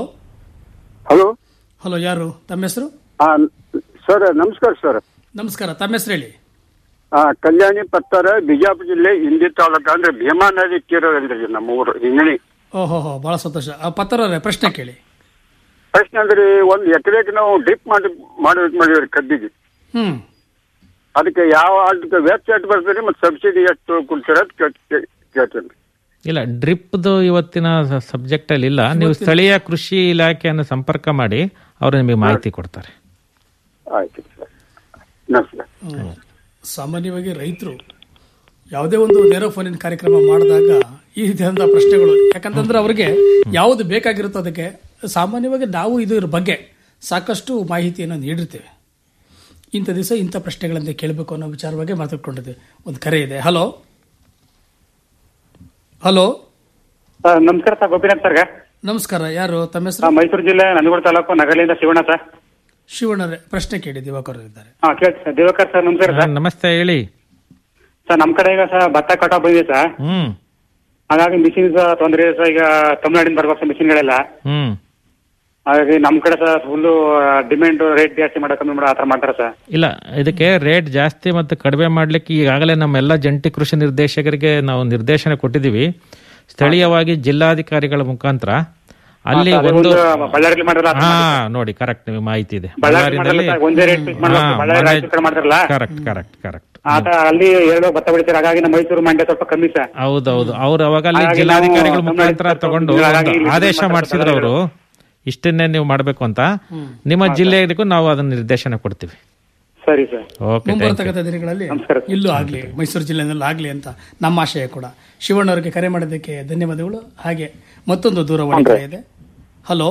ಹಲೋ ಹಲೋ ಯಾರು ತಮ್ಮ ಹೆಸರು ಹಾ ಸರ್ ನಮಸ್ಕಾರ ಸರ್ ನಮಸ್ಕಾರ ತಮ್ಮ ಹೆಸರು ಹೇಳಿ ಆ, ಕಲ್ಯಾಣಿ ಪತ್ತರ ಬಿಜಾಪುರ ಜಿಲ್ಲೆ ಇಂಡಿ ತಾಲೂಕು ಅಂದ್ರೆ ಭೀಮಾ ನದಿ ತೀರದಲ್ರಿ ನಮ್ಮ ಊರು ಹಿಂಗಣಿ ಓಹೋ ಹೋ ಬಹಳ ಸಂತೋಷ ಆ, ಪತ್ರರೇ ಪ್ರಶ್ನೆ ಕೇಳಿ ಪ್ರಶ್ನೆ ಅಂದ್ರೆ ಒಂದು ಎಕರೆಗೆ ನಾವು ಡಿಪ್ ಮಾಡಿ ಮಾಡ್ಬೇಕು ಮಾಡಿವ್ರಿ ಕಬ್ಬಿಗೆ ಹ್ಮ್ ಅದಕ್ಕೆ ಯಾವ ಅದಕ್ಕೆ ವೆಚ್ಚ ಎಷ್ಟು ಬರ್ತದೆ ಮತ್ತೆ ಸಬ್ಸಿಡಿ ಎಷ್ಟು ಕೊಡ್ತೀರ ಅಂತ ಕೇಳ್- ಕೇಳ್ತೇನೆ ಇಲ್ಲ ಡ್ರಿಪ್ದು ಇವತ್ತಿನ ಸಬ್ಜೆಕ್ಟ್ ಅಲ್ಲಿ ಇಲ್ಲ ನೀವು ಸ್ಥಳೀಯ ಕೃಷಿ ಇಲಾಖೆಯನ್ನು ಸಂಪರ್ಕ ಮಾಡಿ ಅವರು ನಿಮಗೆ ಮಾಹಿತಿ ಕೊಡ್ತಾರೆ ಆಯ್ತು ಸರ್ ನಮಸ್ಕಾರ ಸಾಮಾನ್ಯವಾಗಿ ರೈತರು ಯಾವುದೇ ಒಂದು ನೇರ ಫೋನಿನ ಕಾರ್ಯಕ್ರಮ ಮಾಡಿದಾಗ ಈ ರೀತಿಯಾದಂತಹ ಪ್ರಶ್ನೆಗಳು ಯಾಕಂತಂದ್ರೆ ಅವರಿಗೆ ಯಾವುದು ಬೇಕಾಗಿರುತ್ತೋ ಅದಕ್ಕೆ ಸಾಮಾನ್ಯವಾಗಿ ನಾವು ಇದರ ಬಗ್ಗೆ ಸಾಕಷ್ಟು ಮಾಹಿತಿಯನ್ನು ನೀಡಿರ್ತೇವೆ ಇಂಥ ದಿವಸ ಇಂಥ ಪ್ರಶ್ನೆಗಳನ್ನ ಕೇಳಬೇಕು ಅನ್ನೋ ವಿಚಾರವಾಗಿ ಮಾತಾಡ್ಕೊಂಡಿದ್ದೆ ಒಂದು ಕರೆ ಇದೆ ಹಲೋ ಹಲೋ ಸರ್ ನಮಸ್ಕಾರ ಸರ್ ಗೋಪಿನಾಥ್ ಸರ್ಗೆ ನಮಸ್ಕಾರ ಯಾರು ತಮ್ಮ ಹೆಸರು ಸರ್ ಮೈಸೂರು ಜಿಲ್ಲೆ ನಂಜನಗೂಡು ತಾಲೂಕು ನಗಲಿಂದ ಶಿವಣ್ಣ ಸರ್ ಶಿವಣ್ಣರೇ ಪ್ರಶ್ನೆ ಕೇಳಿ ದಿವಾಕರ್ ಇದ್ದಾರೆ ಹಾ ಕೇಳಿ ಸರ್ ದಿವಾಕರ್ ಸರ್ ನಮಸ್ಕಾರ ಹಾ, ಸರ್ ನಮಸ್ತೆ ಹೇಳಿ ಸರ್ ನಮ್ಮ ಕಡೆ ಈಗ ಸರ್ ಭತ್ತ ಕಟಾವ್ ಬಂದಿದೆ ಸರ್ ಹ್ಮ್ ಹಾಗಾಗಿ ಮಿಷಿನ್ ತೊಂದರೆ ಇದೆ ಸರ್ ಈಗ ತಮಿಳ್ನಾಡಿಂದ ಬರ್ಬೇಕು ಸರ್ ಮಿಷಿನ್ಗಳೆಲ್ಲ ಹ್ಮ್ ಹಾಗಾಗಿ ನಮ್ಮ ಕಡೆ ಸರ್ ಫುಲ್ಲು ಡಿಮ್ಯಾಂಡ್ ರೇಟ್ ಜಾಸ್ತಿ ಮಾಡೋ ಕಮ್ಮಿ ಮಾಡೋ ಆ ಥರ ಮಾಡ್ತಾರೆ ಸರ್ ಇಲ್ಲ ಇದಕ್ಕೆ ರೇಟ್ ಜಾಸ್ತಿ ಮತ್ತು ಕಡಿಮೆ ಮಾಡ್ಲಿಕ್ಕೆ ಈಗಾಗಲೇ ನಮ್ಮೆಲ್ಲ ಜಂಟಿ ಕೃಷಿ ನಿರ್ದೇಶಕರಿಗೆ ನಾವು ನಿರ್ದೇಶನ ಕೊಟ್ಟಿದ್ದೀವಿ ಸ್ಥಳೀಯವಾಗಿ ಜಿಲ್ಲಾಧಿಕಾರಿಗಳ ಮುಖಾಂತರ ಅಲ್ಲಿ ಅದೇ ಒಂದು ಒಂದು ಬಳ್ಳಾರಿಲಿ ಮಾಡಿರಲ್ಲ ಆ ಥರ ಹಾ ಮಾಡ್ತಾರೆ. ನೋಡಿ ಕರೆಕ್ಟ್ ನಿಮಗೆ ಮಾಹಿತಿ ಇದೆ ಬಳ್ಳಾರಿ ಮಾಡಲ್ಲ ಸರ್, ಒಂದೇ ರೇಟ್ ಫಿಕ್ಸ್ ಮಾಡ್ಬೇಕು ಬಳ್ಳಾರಿ ರಾಯಚೂರು ಕಡೆ ಮಾಡ್ತಾರಲ್ಲ ಕರೆಕ್ಟ್ ಕರೆಕ್ಟ್ ಕರೆಕ್ಟ್ ಆ ಥರ ಅಲ್ಲಿ ಎರಡು ಭತ್ತ ಬೆಳಿತಾರೆ ಹಾಗಾಗಿ ನಮ್ಮ ಮೈಸೂರು ಮಂಡ್ಯ ಸ್ವಲ್ಪ ಕಮ್ಮಿ ಸರ್ ಹೌದೌದು ಅವ್ರು ಅವಾಗ ಅಲ್ಲಿ ಹಾಗಾಗಿ ಜಿಲ್ಲಾಧಿಕಾರಿಗಳ ನಾವು ಮುಖಾಂತರ ತಮಿಳ್ನಾಡು ತಗೊಂಡು ಹಾಗಾಗಿ ಒಂದು ಇಲ್ಲಿ ಆದೇಶ ಮಾತಾಡ್ತಾರೆ ಮಾಡಿಸಿದ್ರು ಅವರು ಇಷ್ಟನ್ನೇ ನೀವು ಮಾಡಬೇಕು ಅಂತ ನಿಮ್ಮ ಜಿಲ್ಲೆಗೂ ನಾವು ಅದನ್ನ ನಿರ್ದೇಶನ ಕೊಡ್ತೀವಿ ಸರಿ ಸರ್ ಓಕೆ ಮುಂಬರ್ತಕ್ಕಂಥ ದಿನಗಳಲ್ಲಿ ನಮಸ್ಕಾರ. ಇಲ್ಲೂ ಆಗ್ಲಿ ಮೈಸೂರು ಜಿಲ್ಲೆನಲ್ಲಿ ಆಗ್ಲಿ ಅಂತ ನಮ್ಮ ಆಶಯ ಕೂಡ ಶಿವಣ್ಣವರಿಗೆ ಕರೆ ಮಾಡಿದ್ದಕ್ಕೆ ಧನ್ಯವಾದಗಳು ಹಾಗೆ ಮತ್ತೊಂದು ದೂರವಾಣಿ ಕರೆ ಇದೆ ಹಲೋ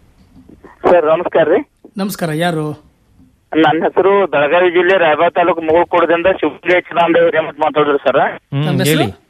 ಸರ್ ನಮಸ್ಕಾರ ರೀ ನಮಸ್ಕಾರ ಯಾರು ನನ್ನ ಹೆಸರು ಬೆಳಗಾವಿ ಜಿಲ್ಲೆ ರಾಯಬಾಗ್ ತಾಲೂಕು ಮುಗುಳ್ಕೋಡದಿಂದ ಶಿವಲಿಂಗ ಚಿದಾನಂದ ಹಿರೇಮಠ ಮಾತಾಡಿದ್ರು ಸರ್ ಹ್ಮ್ ತಮ್ಮ ಹೆಸರು? ಹೇಳಿ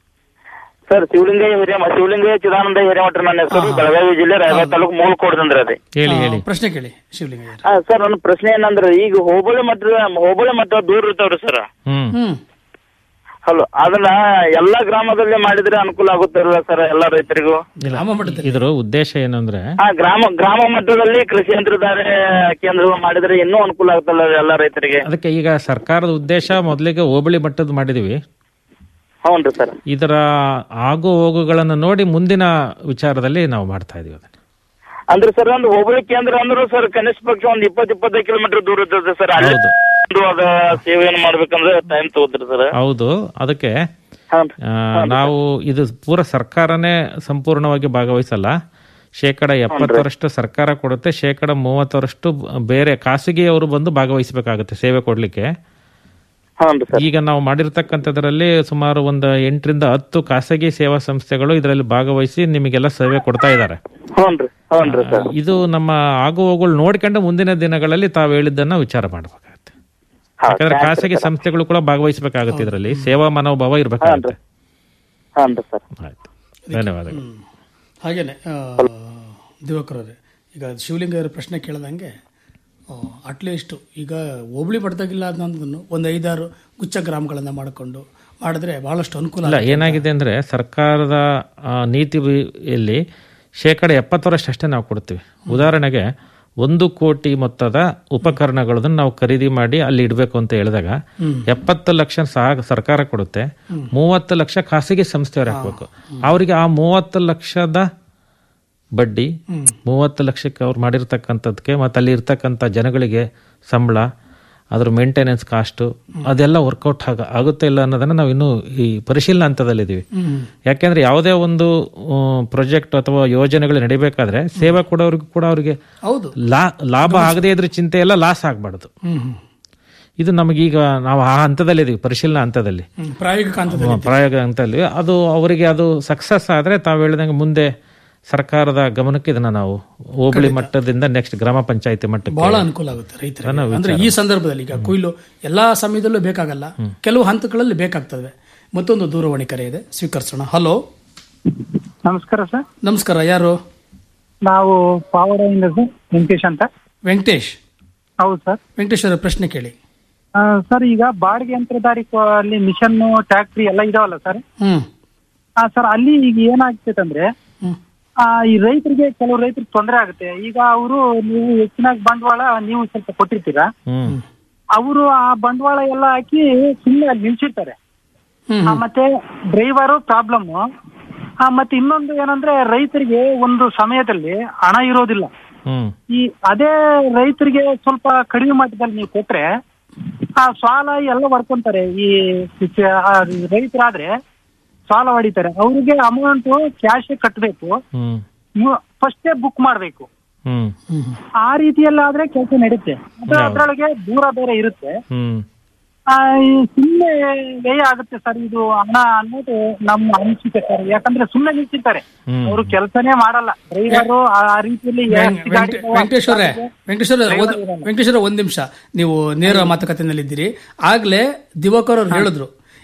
ಸರ್ ಶಿವಲಿಂಗ ಹಿರೇಮ ಶಿವಲಿಂಗ ಚಿದಾನಂದ ಹಿರೇಮಠ ನನ್ನ ಹೆಸರು ಬೆಳಗಾವಿ ಜಿಲ್ಲೆ ರಾಯಬಾಗ್ ತಾಲೂಕು ಮುಗುಳ್ಕೋಡದಿಂದ ರೀ ಹೇಳಿ ಆ, ಹೇಳಿ ಪ್ರಶ್ನೆ ಕೇಳಿ ಶಿವಲಿಂಗಯ್ಯ ಆ, ಸರ್ ನನ್ನ ಪ್ರಶ್ನೆ ಏನಂದ್ರೆ ಈಗ ಹೋಬಳಿ ಮಟ್ಟ ಹೋಬಳಿ ಮಟ್ಟ ದೂರ ಇರ್ತಾವ್ರಿ ಸರ್ ಹ್ಮ್ ಹ್ಮ್ ಹಲೋ ಅದನ್ನ ಎಲ್ಲಾ ಗ್ರಾಮದಲ್ಲಿ ಮಾಡಿದ್ರೆ ಅನುಕೂಲ ಆಗುತ್ತಿರಲ್ಲ ಸರ್ ಎಲ್ಲಾ ರೈತರಿಗೂ ಗ್ರಾಮ ಮಟ್ಟದಲ್ಲಿ ಇದ್ರ ಉದ್ದೇಶ ಏನು ಅಂದ್ರೆ ಆ ಗ್ರಾಮ ಗ್ರಾಮ ಮಟ್ಟದಲ್ಲಿ ಕೃಷಿ ಯಂತ್ರಧಾರೆ ಕೇಂದ್ರಗಳು ಮಾಡಿದ್ರೆ ಇನ್ನೂ ಅನುಕೂಲ ಆಗುತ್ತಲ್ಲ ಎಲ್ಲಾ ರೈತರಿಗೆ ಅದಕ್ಕೆ ಈಗ ಸರ್ಕಾರದ ಉದ್ದೇಶ ಮೊದಲಿಗೆ ಹೋಬಳಿ ಮಟ್ಟದ ಮಾಡಿದೀವಿ ಹೌನ್ರಿ ಸರ್ ಇದರ ಆಗು ಹೋಗುಗಳನ್ನು ನೋಡಿ ಮುಂದಿನ ವಿಚಾರದಲ್ಲಿ ನಾವು ಮಾಡ್ತಾ ಇದೀವಿ ಅದನ್ನ ಅಂದ್ರೆ ಸರ್ ಒಂದು ಹೋಬಳಿ ಕೇಂದ್ರ ಅಂದ್ರೂ ಸರ್ ಕನಿಷ್ಠ ಪಕ್ಷ ಒಂದ್ ಇಪ್ಪತ್ ಇಪ್ಪತ್ತೈದು ಕಿಲೋಮೀಟರ್ ದೂರ ಇರ್ತದೆ ಸರ್ ಅಲ್ಲಿ ಹೌದು. ಒಂದು ಅದ ಸೇವೆಯನ್ನು ಮಾಡ್ಬೇಕಂದ್ರೆ ಟೈಮ್ ತಗೋದ್ರಿ ಸರ್ ಹೌದು ಅದಕ್ಕೆ ಹಾಂ ಆ, ನಾವು ಇದು ಪೂರ ಸರ್ಕಾರನೇ ಸಂಪೂರ್ಣವಾಗಿ ಭಾಗವಹಿಸಲ್ಲ ಶೇಕಡ ಎಪ್ಪತ್ತರಷ್ಟು ಸರ್ಕಾರ ಕೊಡುತ್ತೆ ಶೇಕಡ ಮೂವತ್ತರಷ್ಟು ಬೇರೆ ಖಾಸಗಿಯವರು ಬಂದು ಭಾಗವಹಿಸಬೇಕಾಗುತ್ತೆ ಸೇವೆ ಕೊಡ್ಲಿಕ್ಕೆ ಹೌನ್ರಿ ಸರ್ ಈಗ ನಾವು ಮಾಡಿರ್ತಕ್ಕಂಥದ್ರಲ್ಲಿ ಸುಮಾರು ಒಂದು ಎಂಟರಿಂದ ಹತ್ತು ಖಾಸಗಿ ಸೇವಾ ಸಂಸ್ಥೆಗಳು ಇದರಲ್ಲಿ ಭಾಗವಹಿಸಿ ನಿಮಗೆಲ್ಲ ಸೇವೆ ಕೊಡ್ತಾ ಇದ್ದಾರೆ ಹ್ಞೂನ್ರಿ ಹ್ಞೂನ್ರಿ ಸರ್ ಇದು ನಮ್ಮ ಆಗು ಹೋಗುಗಳು ನೋಡ್ಕೊಂಡು ಮುಂದಿನ ದಿನಗಳಲ್ಲಿ ತಾವು ಹೇಳಿದ್ದನ್ನ ವಿಚಾರ ಮಾಡಬೇಕಾಗುತ್ತೆ ಯಾಕಂದ್ರೆ ಖಾಸಗಿ ಸಂಸ್ಥೆಗಳು ಕೂಡ ಭಾಗವಹಿಸಬೇಕಾಗುತ್ತೆ ಇದರಲ್ಲಿ ಸೇವಾ ಮನೋಭಾವ ಇರಬೇಕಾಗುತ್ತೆ ಹಾನ್ರಿ ಸರ್ ಆಯ್ತು ಧನ್ಯವಾದಗಳು ಹಾಗೇನೆ ದಿವಾಕರ್ ಅವರೇ ಈಗ ಶಿವಲಿಂಗಯ್ಯರ ಪ್ರಶ್ನೆ ಕೇಳ್ದಂಗೆ ಅಟ್ಲೀಸ್ಟ್ ಈಗ ಹೋಬಳಿ ಪಡ್ದಾಗಿಲ್ಲ ಅನ್ನೋದನ್ನು ಒಂದು ಐದಾರು ಗುಚ್ಚ ಗ್ರಾಮಗಳನ್ನು ಮಾಡಿಕೊಂಡು ಮಾಡಿದ್ರೆ ಬಹಳಷ್ಟು ಅನುಕೂಲ ಇಲ್ಲ ಆಗುತ್ತೆ. ಏನಾಗಿದೆ ಅಂದ್ರೆ ಸರ್ಕಾರದ ಆ, ನೀತಿಯಲ್ಲಿ ಶೇಕಡ ಎಪ್ಪತ್ತರಷ್ಟು ಅಷ್ಟೇ ನಾವು ಕೊಡ್ತೀವಿ ಉದಾಹರಣೆಗೆ ಒಂದು ಕೋಟಿ ಮೊತ್ತದ ಉಪಕರಣಗಳನ್ನು ನಾವು ಖರೀದಿ ಮಾಡಿ ಅಲ್ಲಿ ಇಡಬೇಕು ಅಂತ ಹೇಳಿದಾಗ ಎಪ್ಪತ್ತು ಲಕ್ಷ ಸಹ ಸರ್ಕಾರ ಕೊಡುತ್ತೆ ಮೂವತ್ತು ಲಕ್ಷ ಖಾಸಗಿ ಸಂಸ್ಥೆಯವರು ಹಾಕ್ಬೇಕು ಅವರಿಗೆ ಆ ಮೂವತ್ತು ಲಕ್ಷದ ಬಡ್ಡಿ ಮೂವತ್ತು ಲಕ್ಷಕ್ಕೆ ಅವ್ರು ಮಾಡಿರ್ತಕ್ಕಂಥದ್ದಕ್ಕೆ ಮತ್ತು ಅಲ್ಲಿ ಇರ್ತಕ್ಕಂಥ ಜನಗಳಿಗೆ ಸಂಬಳ ಅದ್ರ ಮೇಂಟೆನೆನ್ಸ್ ಕಾಸ್ಟು ಅದೆಲ್ಲ ವರ್ಕೌಟ್ ಆಗ ಆಗುತ್ತೆ ಇಲ್ಲ ಅನ್ನೋದನ್ನ ನಾವು ಇನ್ನೂ ಈ ಪರಿಶೀಲನಾ ಹಂತದಲ್ಲಿದ್ದೀವಿ ಯಾಕೆಂದ್ರೆ ಯಾವುದೇ ಒಂದು ಪ್ರಾಜೆಕ್ಟ್ ಅಥವಾ ಯೋಜನೆಗಳು ನಡಿಬೇಕಾದ್ರೆ ಸೇವೆ ಕೊಡೋರಿಗೂ ಕೂಡ ಅವರಿಗೆ ಹೌದು ಲಾ ಲಾಭ ಆಗದೇ ಇದ್ರ ಚಿಂತೆ ಎಲ್ಲ ಲಾಸ್ ಆಗ್ಬಾರ್ದು ಹ್ಮ್ ಹ್ಮ್. ಇದು ನಮಗೀಗ ನಾವು ಆ ಹಂತದಲ್ಲಿದ್ದೀವಿ ಪರಿಶೀಲನಾ ಹಂತದಲ್ಲಿ ಹ್ಮ್. ಪ್ರಾಯೋಗಿಕ ಹಂತದಲ್ಲಿ ಪ್ರಯೋಗ ಹಂತದಲ್ಲಿ ಅದು ಅವರಿಗೆ ಅದು ಸಕ್ಸಸ್ ಆದ್ರೆ ತಾವು ಹೇಳಿದಂಗೆ ಮುಂದೆ ಸರ್ಕಾರದ ಗಮನಕ್ಕೆ ಇದನ್ನ ನಾವು ಹೋಬಳಿ ಮಟ್ಟದಿಂದ ನೆಕ್ಸ್ಟ್ ಗ್ರಾಮ ಪಂಚಾಯತಿ ಮಟ್ಟಕ್ಕೆ ಬಹಳ ಅನುಕೂಲ ಆಗುತ್ತೆ ರೈತರಿಗೆ ಅಂದ್ರೆ ಈ ಸಂದರ್ಭದಲ್ಲಿ ಈಗ ಕೊಯ್ಲು ಎಲ್ಲಾ ಸಮಯದಲ್ಲೂ ಬೇಕಾಗಲ್ಲ ಕೆಲವು ಹಂತಗಳಲ್ಲಿ ಬೇಕಾಗ್ತದೆ ಮತ್ತೊಂದು ದೂರವಾಣಿ ಕರೆ ಇದೆ ಸ್ವೀಕರಿಸೋಣ ಹಲೋ ನಮಸ್ಕಾರ ಸರ್ ನಮಸ್ಕಾರ ಯಾರು ನಾವು ಪಾವಡದಿಂದ ಸರ್ ವೆಂಕಟೇಶ್ ಅಂತ ವೆಂಕಟೇಶ್ ಹೌದು ಸರ್ ವೆಂಕಟೇಶ್ ಅವರ ಪ್ರಶ್ನೆ ಕೇಳಿ ಆ, ಸರ್ ಈಗ ಬಾಡಿಗೆ ಯಂತ್ರಧಾರಿ ಕೊ- ಅಲ್ಲಿ ಮಿಷನ್ ಟ್ಯಾಕ್ಟ್ರಿ ಎಲ್ಲ ಇದಾವಲ್ಲ ಸರ್ ಹ್ಮ್ ಆ, ಸರ್ ಅಲ್ಲಿ ಈಗ ಏನಾಗ್ತೈತೆ ಅಂದ್ರೆ ಹ್ಮ್. ಆ, ಈ ರೈತರಿಗೆ ಕೆಲವು ರೈತರಿಗೆ ತೊಂದರೆ ಆಗುತ್ತೆ ಈಗ ಅವರು ನೀವು ಹೆಚ್ಚಿನ ಬಂಡವಾಳ ನೀವು ಸ್ವಲ್ಪ ಕೊಟ್ಟಿರ್ತೀರಾ ಹ್ಮ್ ಅವರು ಆ ಬಂಡವಾಳ ಎಲ್ಲ ಹಾಕಿ ಸುಮ್ಮನೆ ಅಲ್ಲಿ ನಿಲ್ಸಿರ್ತಾರೆ ಹ್ಮ್ ಆ, ಮತ್ತೆ ಡ್ರೈವರು ಪ್ರಾಬ್ಲಮ್ ಮತ್ತೆ ಇನ್ನೊಂದು ಏನಂದ್ರೆ ರೈತರಿಗೆ ಒಂದು ಸಮಯದಲ್ಲಿ ಹಣ ಇರೋದಿಲ್ಲ ಹ್ಮ್ ಈ ಅದೇ ರೈತರಿಗೆ ಸ್ವಲ್ಪ ಕಡಿಮೆ ಮಟ್ಟದಲ್ಲಿ ನೀವು ಕೊಟ್ರೆ ಆ ಸಾಲ ಎಲ್ಲ ಹೊಡ್ಕೊಂತಾರೆ ಈ ರೈತರಾದ್ರೆ ಸಾಲ ಹೊಡಿತಾರೆ ಅವರಿಗೆ ಅಮೌಂಟ್ ಕ್ಯಾಶ್ ಕಟ್ಟಬೇಕು ಹ್ಮ್ ಫಸ್ಟೇ ಬುಕ್ ಮಾಡಬೇಕು ಹ್ಮ್ ಆ ರೀತಿಯಲ್ಲಾದ್ರೆ ಕೆಲಸ ನಡೀತೆ ಅದು ಅದ್ರೊಳಗೆ ದೂರ ಬೇರೆ ಇರುತ್ತೆ ಹ್ಮ್ ಆ, ಈ ಸುಮ್ನೆ ವ್ಯಯ ಆಗುತ್ತೆ ಸರ್ ಇದು ಹಣ ಅನ್ನೋದು ನಮ್ಮ ಅನಿಸಿಕೆ ಸರ್ ಯಾಕಂದ್ರೆ ಸುಮ್ನೆ ನಿಲ್ಸಿರ್ತಾರೆ ಹ್ಮ್. ಅವರು ಕೆಲಸನೇ ಮಾಡಲ್ಲ ಡ್ರೈವರು ಆ ಆ ರೀತಿಯಲ್ಲಿ ಎಷ್ಟು ಗಾಡಿ ಇದಾವೆ, ವೆಂಕಟೇಶ್ವರೇ ಅಷ್ಟು ವೆಂಕಟೇಶ್ವರ driver ಇರಲ್ಲ. ವೆಂಕಟೇಶ್ವರ ಒಂದ್ ನಿಮಿಷ ನೀವು ನೇರ ಮಾತುಕತೆನಲ್ಲಿದ್ದೀರಿ ಆಗ್ಲೇ ದಿವಾಕರ್ ಅವ್ರು ಹೇಳಿದ್ರು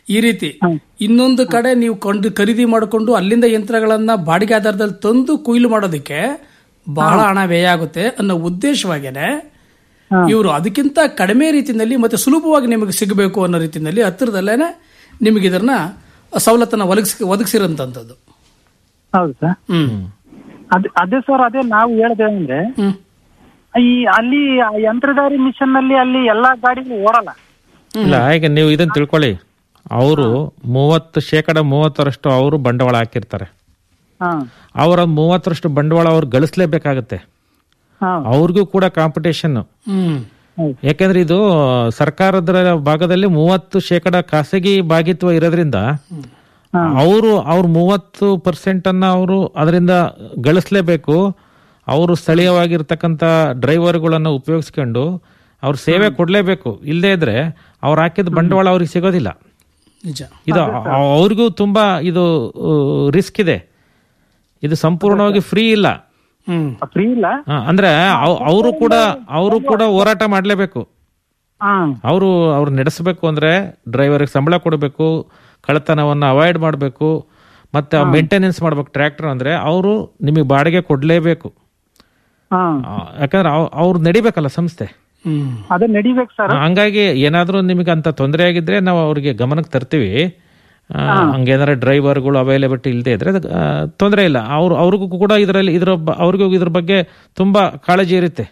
ಈ ರೀತಿ ಇನ್ನೊಂದು ಕಡೆ ನೀವು ಕೊಂಡು ಖರೀದಿ ಮಾಡಿಕೊಂಡು ಅಲ್ಲಿಂದ ಯಂತ್ರಗಳನ್ನ ಬಾಡಿಗೆ ಆಧಾರದಲ್ಲಿ ತಂದು ಕೊಯ್ಲು ಮಾಡೋದಕ್ಕೆ ಬಹಳ ಹಣ ವ್ಯಯ ಆಗುತ್ತೆ ಅನ್ನೋ ಉದ್ದೇಶವಾಗೇನೆ ಇವರು ಅದಕ್ಕಿಂತ ಕಡಿಮೆ ರೀತಿಯಲ್ಲಿ ಮತ್ತೆ ಸುಲಭವಾಗಿ ನಿಮಗೆ ಸಿಗಬೇಕು ಅನ್ನೋ ರೀತಿಯಲ್ಲಿ ಹತ್ತಿರದಲ್ಲೇನೆ ನಿಮಗೆ ಇದನ್ನ ಸವಲತ್ತನ್ನ ಒದಗಿಸಿ ಒದಗಿಸಿರೋಂಥದ್ದು ಹೌದು ಸರ್ ಹ್ಮ್ ಅದ್ ಅದೇ ಸರ್ ಅದೇ ನಾವು ಹೇಳ್ದೇವಂದ್ರೆ ಹ್ಮ್ ಈ ಅಲ್ಲಿ ಆ ಯಂತ್ರಧಾರಿ ಮಿಷನ್ ನಲ್ಲಿ ಅಲ್ಲಿ ಎಲ್ಲಾ ಗಾಡಿಗಳು ಓಡಲ್ಲ ಇಲ್ಲ ಈಗ ನೀವು ಇದನ್ನ ತಿಳ್ಕೊಳ್ಳಿ ಅವರು ಮೂವತ್ತು ಶೇಕಡ ಮೂವತ್ತರಷ್ಟು ಅವರು ಬಂಡವಾಳ ಹಾಕಿರ್ತಾರೆ ಹಾ ಅವರ ಮೂವತ್ತರಷ್ಟು ಬಂಡವಾಳ ಅವ್ರು ಗಳಿಸ್ಲೇಬೇಕಾಗತ್ತೆ ಹಾ ಅವ್ರಿಗೂ ಕೂಡ ಕಾಂಪಿಟೇಷನ್ ಹ್ಮ್ ಯಾಕೆಂದ್ರೆ ಇದು ಸರ್ಕಾರದ ಭಾಗದಲ್ಲಿ ಮೂವತ್ತು ಶೇಕಡ ಖಾಸಗಿ ಭಾಗಿತ್ವ ಇರೋದ್ರಿಂದ ಅವರು ಅವ್ರ ಮೂವತ್ತು ಪರ್ಸೆಂಟ್ ಅನ್ನ ಅವರು ಅದರಿಂದ ಗಳಿಸ್ಲೇಬೇಕು ಅವರು ಸ್ಥಳೀಯವಾಗಿರ್ತಕ್ಕಂಥ ಡ್ರೈವರ್ಗಳನ್ನು ಉಪಯೋಗಿಸ್ಕೊಂಡು ಅವ್ರ ಸೇವೆ ಕೊಡ್ಲೇಬೇಕು ಇಲ್ಲದೇ ಇದ್ರೆ ಅವ್ರು ಹಾಕಿದ ಬಂಡವಾಳ ಅವ್ರಿಗೆ ಸಿಗೋದಿಲ್ಲ ನಿಜ ಇದು ಅ- ಅವ್ರಿಗೂ ತುಂಬಾ ಇದು ರಿಸ್ಕ್ ಇದೆ ಇದು ಸಂಪೂರ್ಣವಾಗಿ ಫ್ರೀ ಇಲ್ಲ ಹ್ಮ್ ಫ್ರೀ ಇಲ್ಲ ಆ, ಅಂದ್ರೆ ಅವರು ಕೂಡ ಅವರು ಕೂಡ ಹೋರಾಟ ಮಾಡ್ಲೇಬೇಕು ಹಾ ಅವರು ಅವ್ರು ನಡೆಸಬೇಕು ಅಂದ್ರೆ ಡ್ರೈವರ್ಗೆ ಸಂಬಳ ಕೊಡಬೇಕು ಕಳ್ಳತನವನ್ನು ಅವಾಯ್ಡ್ ಮಾಡಬೇಕು ಮತ್ತೆ ಮೇಂಟೆನೆನ್ಸ್ ಮಾಡ್ಬೇಕು ಟ್ರ್ಯಾಕ್ಟರ್ ಅಂದ್ರೆ ಅವರು ನಿಮಗೆ ಬಾಡಿಗೆ ಕೊಡ್ಲೇಬೇಕು ಹಾ ಆ, ಯಾಕಂದ್ರೆ ಅವ್- ಅವ್ರು ನಡಿಬೇಕಲ್ಲ ಸಂಸ್ಥೆ ಹ್ಮ್ ಅದೇ ನಡಿಬೇಕು ಸರ್ ಹಂಗಾಗಿ ಏನಾದ್ರೂ ನಿಮಗೆ ಅಂತ ತೊಂದರೆ ಆಗಿದ್ರೆ ನಾವು ಅವ್ರಿಗೆ ಗಮನಕ್ಕೆ ತರ್ತೀವಿ ಆ, ಹಂಗೇನಾರ ಡ್ರೈವರ್ಗಳು ಅವೈಲೇಬಿಲಿಟಿ ಇಲ್ಲದೆ ಇದ್ರೆ ಅದು, ಆ, ತೊಂದರೆ ಇಲ್ಲ ಅವ್ರು ಅವ್ರಿಗೂ ಕೂಡ ಇದರಲ್ಲಿ ಇದ್ರ ಬ- ಅವ್ರಿಗೂ ಇದ್ರ ಬಗ್ಗೆ ತುಂಬಾ ಕಾಳಜಿ ಇರುತ್ತೆ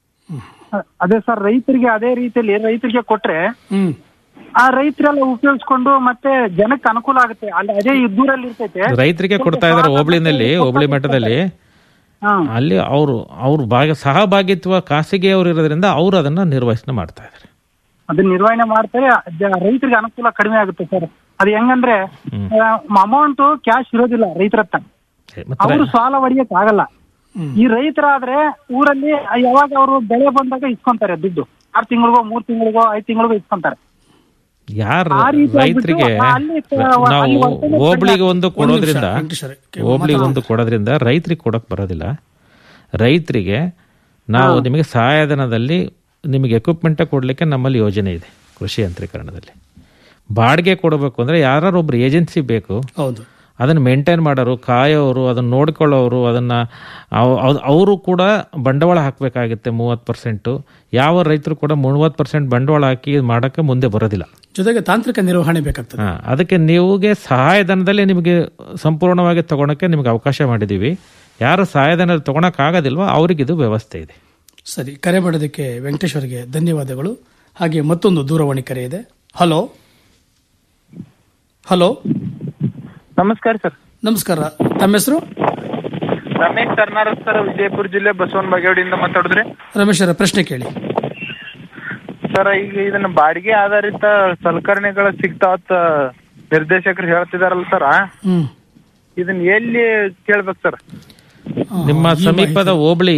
ಅದೇ ಸರ್ ರೈತರಿಗೆ ಅದೇ ರೀತಿಯಲ್ಲಿ ರೈತರಿಗೆ ಕೊಟ್ರೆ ಹ್ಮ್ ಆ ರೈತರೆಲ್ಲ ಉಪಯೋಗಿಸ್ಕೊಂಡು ಮತ್ತೆ ಜನಕ್ಕೆ ಅನುಕೂಲ ಆಗುತ್ತೆ ಅಲ್ಲಿ ಅದೇ ಈ ದೂರಲ್ಲಿ ಇರ್ತೈತೆ ರೈತರಿಗೆ ಕೊಡ್ತಾ ಇದಾರೆ ಹೋಬಳಿನಲ್ಲಿ ಹೋಬಳಿ ಮಟ್ಟದಲ್ಲಿ ಹಾ ಅಲ್ಲಿ ಅವರು ಅವ್ರು ಭಾಗ ಸಹಭಾಗಿತ್ವ ಖಾಸಗಿ ಅವರು ಇರೋದ್ರಿಂದ ಅವರು ಅದನ್ನ ನಿರ್ವಹಣೆ ಮಾಡ್ತಾ ಇದ್ದಾರೆ ಅದನ್ನ ನಿರ್ವಹಣೆ ಮಾಡ್ತಾರೆ ಜ- ರೈತರಿಗೆ ಅನುಕೂಲ ಕಡಿಮೆ ಆಗುತ್ತೆ ಸರ್ ಅದು ಹೆಂಗಂದ್ರೆ ಅಮೌಂಟ್ ಕ್ಯಾಶ್ ಇರೋದಿಲ್ಲ ರೈತರ ಹತ್ರ ಮತ್ತೆ ಅವರು ಸಾಲ ಹೊಡಿಯಕ್ ಆಗಲ್ಲ ಈ ರೈತರಾದ್ರೆ ಊರಲ್ಲಿ ಯಾವಾಗ ಅವರು ಬೆಳೆ ಬಂದಾಗ ಇಸ್ಕೊಂತಾರೆ ದುಡ್ಡು ಆರ್ ತಿಂಗಳಿಗೋ ಮೂರ್ ತಿಂಗಳಿಗೋ ಐದ್ ತಿಂಗಳಿಗೋ ಇಸ್ಕೊಂತಾರೆ ಯಾರ ಆ ರೀತಿ ರೈತರಿಗೆ ಆಗ್ಬಿಟ್ಟು ಅಲ್ಲಿ ತ- ನಾವು ಅಲ್ಲಿ ವರ್ತನೆ ಹೋಬಳಿಗೆ ಒಂದು ಕೊಡೋದ್ರಿಂದ ವೆಂಕಟೇಶ್ವರ, ಹೋಬಳಿಗೆ ಒಂದು ಕೊಡೋದ್ರಿಂದ ರೈತರಿಗೆ ಕೊಡಕ್ ಬರೋದಿಲ್ಲ ರೈತರಿಗೆ ನಾವು ನಿಮಗೆ ಸಹಾಯಧನದಲ್ಲಿ ನಿಮಗೆ ಎಕ್ವಿಪ್ಮೆಂಟ್ ಕೊಡ್ಲಿಕ್ಕೆ ನಮ್ಮಲ್ಲಿ ಯೋಜನೆ ಇದೆ ಕೃಷಿ ಯಂತ್ರೀಕರಣದಲ್ಲಿ ಬಾಡಿಗೆ ಕೊಡಬೇಕು ಅಂದ್ರೆ ಯಾರು ಒಬ್ರು ಏಜೆನ್ಸಿ ಬೇಕು ಹೌದು ಅದನ್ನು ಮೇಂಟೈನ್ ಮಾಡೋರು ಕಾಯೋರು ಅದನ್ನು ನೋಡ್ಕೊಳ್ಳೋರು ಅದನ್ನು ಅವರು ಕೂಡ ಬಂಡವಾಳ ಹಾಕಬೇಕಾಗುತ್ತೆ ಮೂವತ್ತು ಪರ್ಸೆಂಟು ಯಾವ ರೈತರು ಕೂಡ ಮೂವತ್ತು ಪರ್ಸೆಂಟ್ ಬಂಡವಾಳ ಹಾಕಿ ಮಾಡೋಕ್ಕೆ ಮುಂದೆ ಬರೋದಿಲ್ಲ ಜೊತೆಗೆ ತಾಂತ್ರಿಕ ನಿರ್ವಹಣೆ ಬೇಕಾಗ್ತದೆ ಹಾ, ಅದಕ್ಕೆ ನೀವುಗೆ ಸಹಾಯಧನದಲ್ಲಿ ನಿಮಗೆ ಸಂಪೂರ್ಣವಾಗಿ ತಗೊಳಕ್ಕೆ ನಿಮಗೆ ಅವಕಾಶ ಮಾಡಿದ್ದೀವಿ ಯಾರು ಸಹಾಯಧನ ತಗೊಳಕ್ಕಾಗೋದಿಲ್ವೋ ಅವ್ರಿಗಿದು ವ್ಯವಸ್ಥೆ ಇದೆ ಸರಿ ಕರೆ ಮಾಡೋದಕ್ಕೆ ವೆಂಕಟೇಶ್ವರ್ಗೆ ಧನ್ಯವಾದಗಳು ಹಾಗೆ ಮತ್ತೊಂದು ದೂರವಾಣಿ ಕರೆ ಇದೆ ಹಲೋ ಹಲೋ ನಮಸ್ಕಾರ ಸರ್ ನಮಸ್ಕಾರ ತಮ್ಮ ಹೆಸರು ರಮೇಶ್ ಕರ್ನಾಟಕ ಸರ್ ವಿಜಯಪುರ ಜಿಲ್ಲೆ ಬಸವನ ಬಾಗೇವಾಡಿಯಿಂದ ಮಾತಾಡಿದ್ರಿ ರಮೇಶ್ ಅವರ ಪ್ರಶ್ನೆ ಕೇಳಿ ಸರ್ ಈಗ ಇದನ್ನ ಬಾಡಿಗೆ ಆಧಾರಿತ ಸಲಕರಣೆಗಳು ಸಿಗ್ತಾವತ್ತ ನಿರ್ದೇಶಕರು ಹೇಳ್ತಿದಾರಲ್ಲ ಸರ್ ಹ್ಮ್ ಇದನ್ನ ಎಲ್ಲಿ ಕೇಳ್ಬೇಕು ಸರ್ ನಿಮ್ಮ ಸಮೀಪದ ಹೋಬಳಿ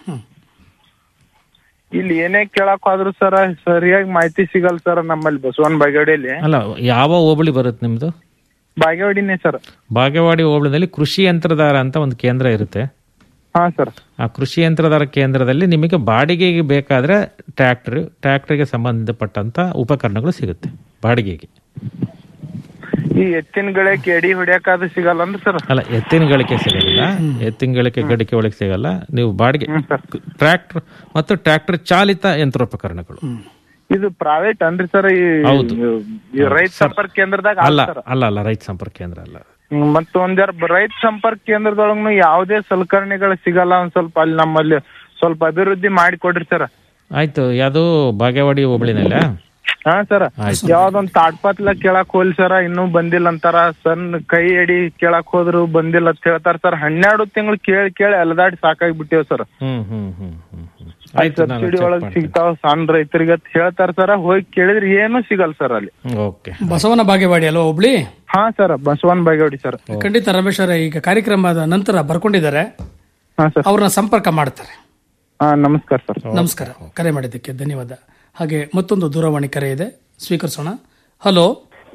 ಇಲ್ಲಿ ಏನೇ ಕೇಳಕ್ ಹೋದ್ರು ಸರ್ ಸರಿಯಾಗಿ ಮಾಹಿತಿ ಸಿಗಲ್ಲ ಸರ್ ನಮ್ಮಲ್ಲಿ ಬಸವನ ಬಾಗೇವಾಡಿಯಲ್ಲಿ ಅಲ್ಲ ಯಾವ ಹೋಬಳಿ ಬರುತ್ತೆ ನಿಮ್ಮದು ಬಾಗೇವಾಡಿನೇ ಸರ್ ಬಾಗೇವಾಡಿ ಹೋಬಳಿನಲ್ಲಿ ಕೃಷಿ ಯಂತ್ರಧಾರ ಅಂತ ಒಂದು ಕೇಂದ್ರ ಇರುತ್ತೆ ಹಾ ಸರ್ ಆ ಕೃಷಿ ಯಂತ್ರಧಾರ ಕೇಂದ್ರದಲ್ಲಿ ನಿಮಗೆ ಬಾಡಿಗೆಗೆ ಬೇಕಾದ್ರೆ ಟ್ರ್ಯಾಕ್ಟರ್ ಟ್ರ್ಯಾಕ್ಟರ್ಗೆ ಸಂಬಂಧಪಟ್ಟಂತ ಉಪಕರಣಗಳು ಸಿಗುತ್ತೆ ಬಾಡಿಗೆಗೆ ಈ ಎತ್ತಿನ ಗಳಕ್ಕೆ ಎಡಿ ಹೊಡ್ಯಾಕ ಅದು ಸಿಗಲ್ಲ ಅಂದ್ರೆ ಸರ್ ಅಲ್ಲ ಎತ್ತಿನ ಗಳಿಕೆ ಸಿಗಲ್ಲ ಎತ್ತಿನ ಗಳಿಕೆ ಗಡಿಕೆ ಒಳಗೆ ಸಿಗಲ್ಲ ನೀವು ಬಾಡಿಗೆ ಟ್ರ್ಯಾಕ್ಟರ್ ಮತ್ತು ಟ್ರ್ಯಾಕ್ಟರ್ ಚಾಲಿತ ಯಂತ್ರೋಪಕರಣಗಳು ಇದು ಪ್ರೈವೇಟ್ ಅನ್ರಿ ಸರ್ ಈ ಹೌದು. ಈ ರೈತ ಸಂಪರ್ಕ ಕೇಂದ್ರದಾಗ ಅಲ್ಲ ಸರ್ ಅಲ್ಲ ಅಲ್ಲ ರೈತ ಸಂಪರ್ಕ ಕೇಂದ್ರ ಅಲ್ಲ ಮತ್ತ ಒಂದ್ ಜರ ರೈತ ಸಂಪರ್ಕ ಕೇಂದ್ರದೊಳಗ್ನು ಯಾವುದೇ ಸಲಕರಣೆಗಳು ಸಿಗಲ್ಲ ಒಂದ್ ಸ್ವಲ್ಪ ಅಲ್ಲಿ ನಮ್ಮಲ್ಲಿ ಸ್ವಲ್ಪ ಅಭಿವೃದ್ಧಿ ಮಾಡಿ ಕೊಡ್ರಿ ಸರ್ ಆಯ್ತು ಯಾವುದು ಬಾಗೇವಾಡಿ ಹೋಬಳಿನಲ್ಲ ಹಾ ಸರ್ ಆಯ್ತು. ಯಾವ್ದೊಂದ್ ತಾಡ್ಪತ್ಲ ಕೇಳಕ್ ಹೋಗ್ಲಿ ಸರ್ ಇನ್ನೂ ಬಂದಿಲ್ಲ ಅಂತಾರ ಸಣ್ಣ ಕೈ ಎಡಿ ಕೇಳಕ್ ಹೋದ್ರು ಬಂದಿಲ್ಲ ಅಂತ ಹೇಳ್ತಾರ ಸರ್ ಹನ್ನೆರಡು ತಿಂಗಳು ಕೇಳಿ ಕೇಳಿ ಅಲದಾಡಿ ಸಾಕಾಗಿ ಬಿಟ್ಟೇವ್ ಸರ್ ಹ್ಮ್ ಹ್ಮ್ ಹ್ಮ್ ಹ್ಮ್ ಹ್ಮ್. ಆಯ್ತು ನಾನು ಸಬ್ಸಿಡಿ check ಒಳಗ್ ಮಾಡ್ತೀನಿ. ಸಿಗ್ತಾವ ಸಣ್ಣ ರೈತರಿಗೆ ಅಂತ ಹೇಳ್ತಾರ ಸರ್ ಹೋಗಿ ಕೇಳಿದ್ರೆ ಏನು ಸಿಗಲ್ಲ ಸರ್ ಅಲ್ಲಿ ಓಕೆ ಬಸವನ ಬಾಗೇವಾಡಿ ಅಲ್ವಾ ಹುಬ್ಳಿ ಹಾ ಸರ್ ಬಸವನ್ ಬಾಗೇವಾಡಿ ಸರ್ ಖಂಡಿತ ರಮೇಶ್ ಅವರೇ ಈಗ ಕಾರ್ಯಕ್ರಮದ ನಂತರ ಬರ್ಕೊಂಡಿದ್ದಾರೆ ಹಾ ಸರ್ ಅವ್ರನ್ನ ಸಂಪರ್ಕ ಮಾಡ್ತಾರೆ ಹಾ ನಮಸ್ಕಾರ ಸರ್ ನಮಸ್ಕಾರ ಕರೆ ಮಾಡಿದ್ದಕ್ಕೆ ಧನ್ಯವಾದ ಹಾಗೆ ಮತ್ತೊಂದು ದೂರವಾಣಿ ಕರೆ ಇದೆ ಸ್ವೀಕರಿಸೋಣ ಹಲೋ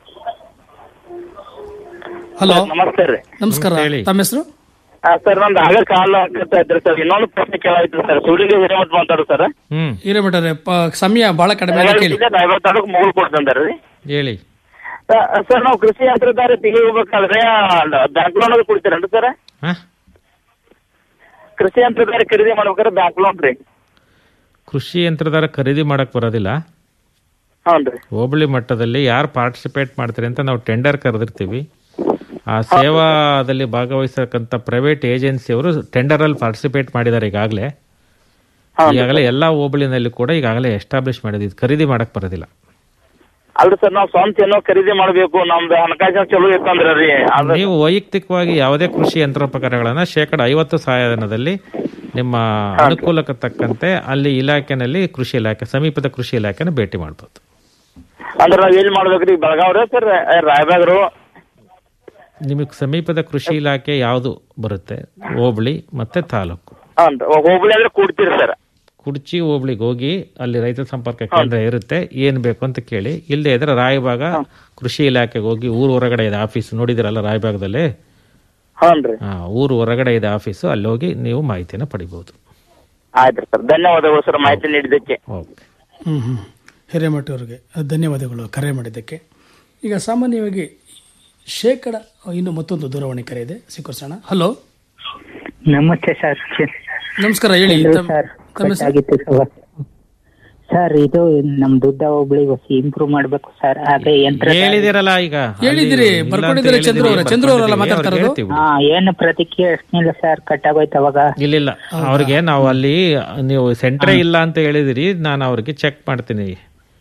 ಹಲೋ ನಮಸ್ತೆ ರೀ ನಮಸ್ಕಾರ ತಮ್ಮ ಹೆಸರು ಸರ್ ನಂದು ಆಗ ಕಾಲ್ ಹಾಕತ್ತಾ ಇದ್ರಿ ಸರ್ ಇನ್ನೊಂದು ಪ್ರಶ್ನೆ ಕೇಳಾಯ್ತು ಸರ್ ಸುಡಿಗೆ ಹಿರೇಮಠ ಮಾತಾಡೋದು ಸರ್ ಹಿರೇಮಠರೇ ಪ- ಸಮಯ ಬಹಳ ಕಡಿಮೆ ಇದೆ ಕೇಳಿ ರಾಯಬಾಗ ತಾಲೂಕು ಮೂಗಲ್ ಕೊಡ್ತಂದಾರ ರೀ ಹೇಳಿ ಸರ್ ನಾವು ಕೃಷಿ ಯಂತ್ರಧಾರೆ ತೆಗಿಬೇಕಾದ್ರೆ ಬ್ಯಾಂಕ್ ಲೋನ್ ಅದು ಕೊಡ್ತೀರೇನ್ರಿ ಸರ್ ಹಾ? ಕೃಷಿ ಯಂತ್ರಧಾರೆ ಖರೀದಿ ಮಾಡ್ಬೇಕಾದ್ರೆ ಬ್ಯಾಂಕ್ ಲೋನ್ ರೀ ಕೃಷಿ ಯಂತ್ರದಾರ ಖರೀದಿ ಮಾಡಕ್ ಬರೋದಿಲ್ಲ ಹ್ಞೂ ಹೋಬಳಿ ಮಟ್ಟದಲ್ಲಿ ಯಾರು ಪಾರ್ಟಿಸಿಪೇಟ್ ಮಾಡ್ತಾರೆ ಅಂತ ನಾವು ಟೆಂಡರ್ ಕರೆದಿರ್ತೀವಿ ಆ ಸೇವಾದಲ್ಲಿ ಭಾಗವಹಿಸತಕ್ಕಂಥ ಪ್ರೈವೇಟ್ ಏಜೆನ್ಸಿಯವರು ಟೆಂಡರ್ ಅಲ್ಲಿ ಪಾರ್ಟಿಸಿಪೇಟ್ ಮಾಡಿದ್ದಾರೆ ಈಗಾಗಲೇ ಈಗಾಗಲೇ ಎಲ್ಲಾ ಹೋಬಳಿನಲ್ಲಿ ಕೂಡ ಈಗಾಗಲೇ ಎಸ್ಟಾಬ್ಲಿಷ್ ಮಾಡಿದೆ ಇದು ಖರೀದಿ ಮಾಡಕ್ ಬರೋದಿಲ್ಲ ಅಲ್ರಿ ಸರ್ ನಾವು ಸ್ವಂತ ಏನೋ ಖರೀದಿ ಮಾಡಬೇಕು ನಮ್ದು ಹಣಕಾಸಿನ ಚಲೋ ಇತ್ತಂದ್ರ ರೀ ಅದು ನೀವು ವೈಯಕ್ತಿಕವಾಗಿ ಯಾವುದೇ ಕೃಷಿ ಯಂತ್ರೋಪಕರಣಗಳನ್ನ ಶೇಕಡ ಐವತ್ತು ಸಹಾಯಧನದಲ್ಲಿ ನಿಮ್ಮ ಅನುಕೂಲಕ್ಕೆ ತಕ್ಕಂತೆ ಅಲ್ಲಿ ಇಲಾಖೆನಲ್ಲಿ ಕೃಷಿ ಇಲಾಖೆ ಸಮೀಪದ ಕೃಷಿ ಇಲಾಖೆನ ಭೇಟಿ ಮಾಡ್ಬೋದು ಅಂದ್ರೆ ನಾವ್ ಎಲ್ಲಿ ಮಾಡ್ಬೇಕ್ರಿ ಬೆಳಗಾವ್ರ ಸರ್ ರಾಯಬಾಗ್ರು ನಿಮಗೆ ಸಮೀಪದ ಕೃಷಿ ಇಲಾಖೆ ಯಾವುದು ಬರುತ್ತೆ ಹೋಬಳಿ ಮತ್ತೆ ತಾಲೂಕು ಹ್ಞೂ ಹೋಬಳಿ ಅಂದ್ರೆ ಕೊಡ್ತೀರಿ ಸರ್ ಕುಡ್ಚಿ ಹೋಬಳಿಗೆ ಹೋಗಿ ಅಲ್ಲಿ ರೈತ ಸಂಪರ್ಕ ಕೇಂದ್ರ ಇರುತ್ತೆ ಏನ್ ಬೇಕು ಅಂತ ಕೇಳಿ ಇಲ್ಲದೆ ಇದ್ರೆ ರಾಯಬಾಗ ಕೃಷಿ ಇಲಾಖೆಗೆ ಹೋಗಿ ಊರು ಹೊರಗಡೆ ಇದೆ ಆಫೀಸ್ ನೋಡಿದಿರಲ್ಲ ರಾಯಬಾಗದಲ್ಲಿ ಹ್ಞೂ ಆ, ಊರು ಹೊರಗಡೆ ಇದೆ ಆಫೀಸು ಅಲ್ಲಿ ಹೋಗಿ ನೀವು ಮಾಹಿತಿನ ಪಡಿಬಹುದು ಆಯ್ತು ಸರ್ ಧನ್ಯವಾದಗಳು ಸರ್ ಮಾಹಿತಿ ನೀಡಿದ್ದಕ್ಕೆ ಹ್ಮ್ ಹ್ಮ್ ಹಿರೇಮಠ ಅವರಿಗೆ ಧನ್ಯವಾದಗಳು ಕರೆ ಮಾಡಿದ್ದಕ್ಕೆ ಈಗ ಸಾಮಾನ್ಯವಾಗಿ ಶೇಕಡ ಇನ್ನು ಮತ್ತೊಂದು ದೂರವಾಣಿ ಕರೆ ಇದೆ ಸ್ವೀಕರಿಸೋಣ ಹಲೋ ನಮಸ್ತೆ ಸರ್ ನಮಸ್ಕಾರ ಹೇಳಿ ತಮ್ಮ- ಸರ್ ತಮ್ಮ ಹೆಸರು? ಆಗಿತ್ತು ಸರ್ ಸರ್ ಇದು ನಮ್ದು ಉದ್ದ ಹೋಬಳಿ ಹೊಸ ಇಂಪ್ರೂವ್ ಮಾಡ್ಬೇಕು ಸರ್ ಅದೇ ಯಂತ್ರ ಹೇಳಿದಿರಲ್ಲ ಈಗ ಹೇಳಿದಿರಿ ಬರ್ಕೊಂಡಿದ್ದೀರಿ ಚಂದ್ರು ಅವರೇ ಚಂದ್ರು ಅವರಲ್ಲ ಮಾತಾಡ್ತಾ ಇರೋದು ಹಾ ಏನು ಪ್ರತಿಕ್ರಿಯೆ ಅಷ್ಟಿಲ್ಲ ಸರ್ ಕಟ್ಟಾಗೋಯ್ತು ಅವಾಗ ಇಲ್ಲಿಲ್ಲ ಅವ್ರಿಗೆ ನಾವು ಅಲ್ಲಿ ನೀವು ಸೆಂಟ್ರೇ ಇಲ್ಲ ಅಂತ ಹೇಳಿದಿರಿ ನಾನು ಅವ್ರಿಗೆ ಚೆಕ್ ಮಾಡ್ತೀನಿ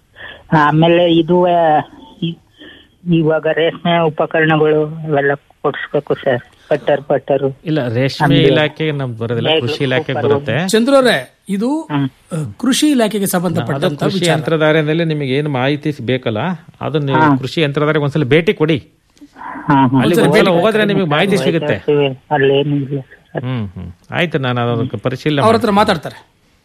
ಆಮೇಲೆ ಇದು ಆ, ಇ- ಇವಾಗ ರೇಷ್ಮೆ ಉಪಕರಣಗಳು ಅವೆಲ್ಲ ಕೊಡಿಸ್ಬೇಕು ಸರ್ ಪಟ್ಟರ್ ಪಟ್ಟರು ಇಲ್ಲ ರೇಷ್ಮೆ ಇಲಾಖೆ ನಮ್ದು ಬರೋದಿಲ್ಲ ಕೃಷಿ ಇಲಾಖೆಗೆ ಬರುತ್ತೆ ಚಂದ್ರು ಅವರೇ ಇದು ಅಹ್, ಕೃಷಿ ಇಲಾಖೆಗೆ ಅದು ಸಂಬಂಧಪಟ್ಟಂತ ಕೃಷಿ ವಿಚಾರ ಯಂತ್ರಧಾರೆಯಲ್ಲಿ ನಿಮಗೆ ಏನು ಮಾಹಿತಿ ಬೇಕಲ್ಲ ಅದು ನೀವು ಕೃಷಿ ಯಂತ್ರಧಾರೆಗೆ ಒಂದ್ಸಲ ಭೇಟಿ ಕೊಡಿ ಅಲ್ಲಿ ಒಂದ್ಸಲ ಹೋದ್ರೆ ನಿಮಗೆ ಮಾಹಿತಿ ಸಿಗುತ್ತೆ ಅಲ್ಲೇನು ಇಲ್ಲ ಸರ್ ಹ್ಮ್ ಹ್ಮ್ ಆಯ್ತು ನಾನು ಅದಕ್ಕೆ ಪರಿಶೀಲನೆ ಅವ್ರ ಮಾಡ್ತೀನಿ. ಹತ್ರ ಮಾತಾಡ್ತಾರೆ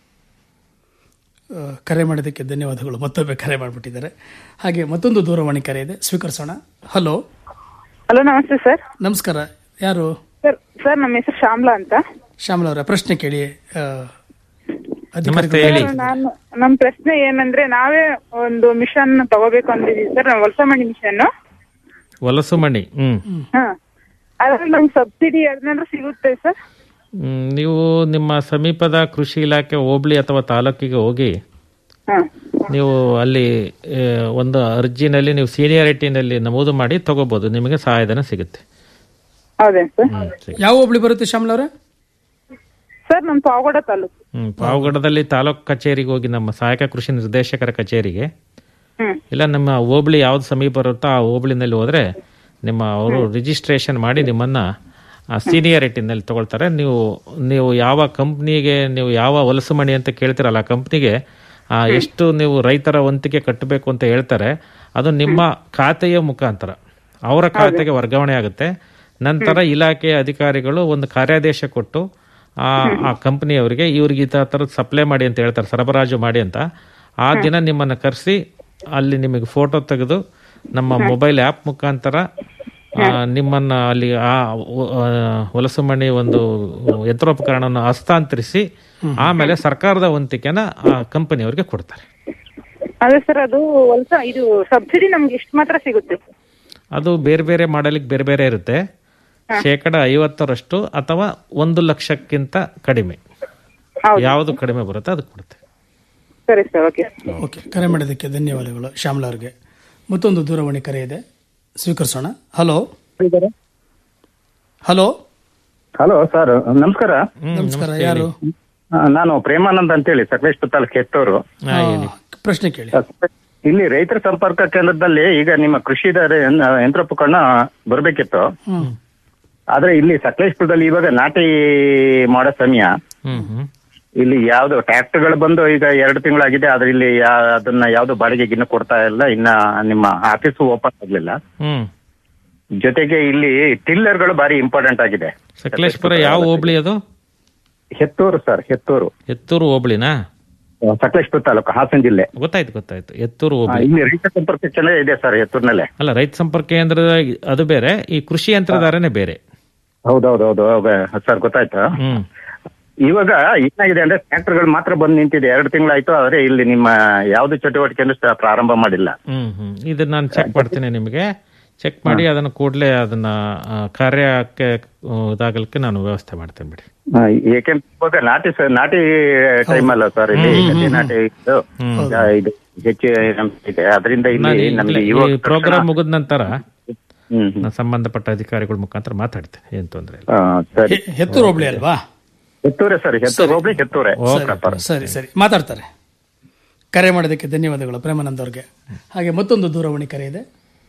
ಅಹ್, ಕರೆ ಮಾಡಿದ್ದಕ್ಕೆ ಧನ್ಯವಾದಗಳು ಮತ್ತೊಮ್ಮೆ ಕರೆ ಮಾಡಿಬಿಟ್ಟಿದ್ದಾರೆ ಹಾಗೆ ಮತ್ತೊಂದು ದೂರವಾಣಿ ಕರೆ ಇದೆ ಸ್ವೀಕರಿಸೋಣ ಹಲೋ ಹಲೋ ನಮಸ್ತೆ ಸರ್ ನಮಸ್ಕಾರ ಯಾರು ಸರ್ ಸರ್ ನಮ್ಮ ಹೆಸರು ಶ್ಯಾಮ್ಲಾ ಅಂತ ಶ್ಯಾಮಲ ಅವರ ಪ್ರಶ್ನೆ ಕೇಳಿ ಅಹ್, ನಮಸ್ತೆ ಅಧಿಕಾರಿಗಳು ಹೇಳಿ ಸರ್, ನಾನು ನಮ್ ಪ್ರಶ್ನೆ ಏನಂದ್ರೆ ನಾವೇ ಒಂದು ಮಿಷನ್ ತಗೋಬೇಕು ಅಂದಿದೀವಿ ಸರ್ ಹೊಲಸಮಣಿ ಮಿಷನ್ ವಲಸು ಮಣಿ ಹ್ಮ್ ಹಾ ಅದ್ರಲ್ಲಿ ನಮ್ಗೆ ಸಬ್ಸಿಡಿ ಅದನ್ನೆಲ್ಲ ಸಿಗುತ್ತೆ ಸರ್ ಹ್ಮ್, ನೀವು ನಿಮ್ಮ ಸಮೀಪದ ಕೃಷಿ ಇಲಾಖೆ ಹೋಬಳಿ ಅಥವಾ ತಾಲೂಕಿಗೆ ಹೋಗಿ ಹಾ ನೀವು ಅಲ್ಲಿ ಆ, ಒಂದು ಅರ್ಜಿನಲ್ಲಿ ನೀವು ಸೀನಿಯಾರಿಟಿನಲ್ಲಿ ನಮೂದು ಮಾಡಿ ತಗೋಬಹುದು ನಿಮಗೆ ಸಹಾಯಧನ ಸಿಗುತ್ತೆ ಹೌದೇನ್ ಸರ್ ಯಾವ ಹೋಬಳಿ ಬರುತ್ತೆ ಶ್ಯಾಮಲ ಅವರೇ ಸರ್ ನಮ್ ಪಾವಗಡ ತಾಲೂಕು ಹ್ಮ್ ಪಾವಗಡದಲ್ಲಿ ತಾಲೂಕು ಕಚೇರಿಗೆ ಹೋಗಿ ನಮ್ಮ ಸಹಾಯಕ ಕೃಷಿ ನಿರ್ದೇಶಕರ ಕಚೇರಿಗೆ ಹ್ಮ್ ಇಲ್ಲ ನಮ್ಮ ಹೋಬಳಿ ಯಾವ್ದು ಸಮೀಪ ಬರುತ್ತೋ ಆ ಹೋಬಳಿನಲ್ಲಿ ಹೋದ್ರೆ ನಿಮ್ಮ ಅವರು ರಿಜಿಸ್ಟ್ರೇಷನ್ ಮಾಡಿ ನಿಮ್ಮನ್ನ ಸೀನಿಯಾರಿಟಿನಲ್ಲಿ ತಗೊಳ್ತಾರೆ ನೀವು ನೀವು ಯಾವ ಕಂಪ್ನಿಗೆ ನೀವು ಯಾವ ಹೊಲಸು ಮಣಿ ಅಂತ ಕೇಳ್ತಿರಲ್ಲ ಆ ಕಂಪ್ನಿಗೆ ಎಷ್ಟು ನೀವು ರೈತರ ವಂತಿಗೆ ಕಟ್ಟಬೇಕು ಅಂತ ಹೇಳ್ತಾರೆ ಅದು ನಿಮ್ಮ ಖಾತೆಯ ಮುಖಾಂತರ ಅವರ ಖಾತೆಗೆ ವರ್ಗಾವಣೆ ಆಗುತ್ತೆ ನಂತರ ಇಲಾಖೆಯ ಅಧಿಕಾರಿಗಳು ಒಂದು ಕಾರ್ಯಾದೇಶ ಕೊಟ್ಟು ಆ ಆ ಕಂಪನಿಯವರಿಗೆ ಇವ್ರಿಗೆ ಈ ಥರದ ಸಪ್ಲೈ ಮಾಡಿ ಅಂತ ಹೇಳ್ತಾರೆ ಸರಬರಾಜು ಮಾಡಿ ಅಂತ ಆ ದಿನ ನಿಮ್ಮನ್ನು ಕರೆಸಿ ಅಲ್ಲಿ ನಿಮಗೆ ಫೋಟೋ ತೆಗೆದು ನಮ್ಮ ಮೊಬೈಲ್ ಆ್ಯಪ್ ಮುಖಾಂತರ ಆ, ನಿಮ್ಮನ್ನ ಅಲ್ಲಿ ಆ ಒ- ಆ, ಹೊಲಸು ಮಣಿ ಒಂದು ಯಂತ್ರೋಪಕರಣವನ್ನು ಹಸ್ತಾಂತರಿಸಿ ಆಮೇಲೆ ಸರ್ಕಾರದ ವಂತಿಕೆನ ಆ ಕಂಪನಿಯವರಿಗೆ ಕೊಡ್ತಾರೆ ಅದೇ ಸರ್ ಅದು ಹೊಲಸ ಇದು ಸಬ್ಸಿಡಿ ನಮ್ಗೆ ಎಷ್ಟು ಮಾತ್ರ ಸಿಗುತ್ತೆ ಅದು ಬೇರೆ ಬೇರೆ ಮಾಡಲಿಕ್ಕೆ ಬೇರೆ ಬೇರೆ ಇರುತ್ತೆ ಶೇಕಡ ಐವತ್ತರಷ್ಟು ಅಥವಾ ಒಂದು ಲಕ್ಷಕ್ಕಿಂತ ಕಡಿಮೆ ಯಾವುದು ಕಡಿಮೆ ಬರುತ್ತೆ ಅದು ಕೊಡುತ್ತೆ ಸರಿ ಸರ್ ಓಕೆ ಓಕೆ ಕರೆ ಮಾಡಿದ್ದಕ್ಕೆ ಧನ್ಯವಾದಗಳು ಶ್ಯಾಮಲ ಅವ್ರಿಗೆ ಮತ್ತೊಂದು ದೂರವಾಣಿ ಕರೆ ಇದೆ ಸ್ವೀಕರಿಸೋಣ ಹಲೋ ಹಲೋ ಹಲೋ ಸರ್ ನಮಸ್ಕಾರ ನಮಸ್ಕಾರ ಯಾರು ಆ, ನಾನು ಪ್ರೇಮಾನಂದ್ ಅಂತೇಳಿ ಸಕಲೇಶ್ಪುರ ತಾಲೂಕು ಹೆತ್ತೂರು ಆ, ಪ್ರಶ್ನೆ ಕೇಳಿ ಇಲ್ಲಿ ರೈತರ ಸಂಪರ್ಕ ಕೇಂದ್ರದಲ್ಲಿ ಈಗ ನಿಮ್ಮ ಕೃಷಿ ದಾರಿ ಯಂತ್ರೋಪಕರಣ ಬರಬೇಕಿತ್ತು ಹ್ಮ್ ಆದ್ರೆ ಇಲ್ಲಿ ಸಕಲೇಶ್ಪುರದಲ್ಲಿ ಇವಾಗ ನಾಟಿ ಮಾಡೋ ಸಮಯ ಹ್ಮ್ ಹ್ಮ್ ಇಲ್ಲಿ ಯಾವ್ದು ಟ್ರ್ಯಾಕ್ಟರ್ಗಳು ಬಂದು ಈಗ ಎರಡು ತಿಂಗಳಾಗಿದೆ ಆದ್ರೆ ಇಲ್ಲಿ ಯಾ- ಅದನ್ನ ಯಾವ್ದು ಬಾಡಿಗೆಗೆ ಇನ್ನೂ ಕೊಡ್ತಾ ಇಲ್ಲ ಇನ್ನ ನಿಮ್ಮ ಆಫೀಸು ಓಪನ್ ಆಗ್ಲಿಲ್ಲ ಹ್ಮ್ ಜೊತೆಗೆ ಇಲ್ಲಿ ಟಿಲ್ಲರ್ಗಳು ಬಾರಿ ಇಂಪಾರ್ಟೆಂಟ್ ಆಗಿದೆ ಸಕಲೇಶ್ಪುರ ಯಾವ ಹೋಬಳಿ ಅದು ಹೆತ್ತೂರು ಸರ್ ಹೆತ್ತೂರು ಎತ್ತೂರು ಹೋಬಳಿನಾ ಸಕಲೇಶ್ಪುರ ತಾಲೂಕು ಹಾಸನ ಜಿಲ್ಲೆ ಗೊತ್ತಾಯ್ತು ಗೊತ್ತಾಯ್ತು ಎತ್ತೂರು ಆ, ಹೋಬಳಿ ಇಲ್ಲಿ ರೈತ ಸಂಪರ್ಕ ಕೇಂದ್ರ ಇದೆ ಸರ್ ಹೆತ್ತೂರಿನಲ್ಲೇ ಅಲ್ಲ ರೈತ ಸಂಪರ್ಕ ಕೇಂದ್ರದ ಅದು ಬೇರೆ ಈ ಕೃಷಿ ಯಂತ್ರಧಾರನೇ ಬೇರೆ ಹೌದೌದೌದು ಸರ್ ಗೊತ್ತಾಯ್ತು ಹ್ಮ್ ಇವಾಗ ಏನಾಗಿದೆ ಅಂದ್ರೆ ಟ್ರ್ಯಾಕ್ಟರ್ಗಳು ಮಾತ್ರ ಬಂದು ನಿಂತಿದೆ ಎರಡು ತಿಂಗಳಾಯ್ತು ಆದ್ರೆ ಇಲ್ಲಿ ನಿಮ್ಮ ಯಾವ್ದು ಚಟುವಟಿಕೆಯನ್ನು sta- ಪ್ರಾರಂಭ ಮಾಡಿಲ್ಲ ಹ್ಮ್ ಹ್ಮ್ ಇದನ್ನ ನಾನು ಚೆಕ್ ಮಾಡ್ತೀನಿ ನಿಮಗೆ ಚೆಕ್ ಮಾಡಿ ಅದನ್ನ ಕೂಡಲೇ ಅದನ್ನ ಆ, ಕಾರ್ಯಕ್ಕೆ ಆ, ಇದಾಗಲಿಕ್ಕೆ ನಾನು ವ್ಯವಸ್ಥೆ ಮಾಡ್ತೇನೆ ಬಿಡಿ ಆ, ಏಕೆಂದ್ರೆ ಇವಾಗ ನಾಟಿ ಸ- ನಾಟಿ ಟೈಮ್ ಅಲ್ಲ ಸರ್ ಇಲ್ಲಿ ಗದ್ದೆ ನಾಟಿ ಇದು ಆ, ಇದು ಹೆಚ್ಚು ಇದೆ ಅದರಿಂದ ಇಲ್ಲಿ ನಮ್ಗೆ ಇವಾಗ ಪ್ರೋಗ್ರಾಮ್ ಮುಗಿದ ನಂತರ ಹ್ಮ್ ನಾನು ಸಂಬಂಧಪಟ್ಟ ಅಧಿಕಾರಿಗಳ ಮುಖಾಂತರ ಮಾತಾಡ್ತೇನೆ ಏನ್ ತೊಂದ್ರೆ ಇಲ್ಲ ಆ, ಸರಿ ಹೆ- ಹೆತ್ತೂರು ಹೋಬಳಿ ಅಲ್ವಾ ಹೆತ್ತೂರೆ ಸರ್ ಹೆತ್ತೂರು ಹೋಗ್ಲಿ ಹೆತ್ತೂರೆ ಸರಿ, ಸರಿ ಸರಿ ಮಾತಾಡ್ತಾರೆ ಕರೆ ಮಾಡೋದಕ್ಕೆ ಧನ್ಯವಾದಗಳು ಪ್ರೇಮಾನಂದ್ ಅವ್ರಿಗೆ ಹಾಗೆ ಮತ್ತೊಂದು ದೂರವಾಣಿ ಕರೆ ಇದೆ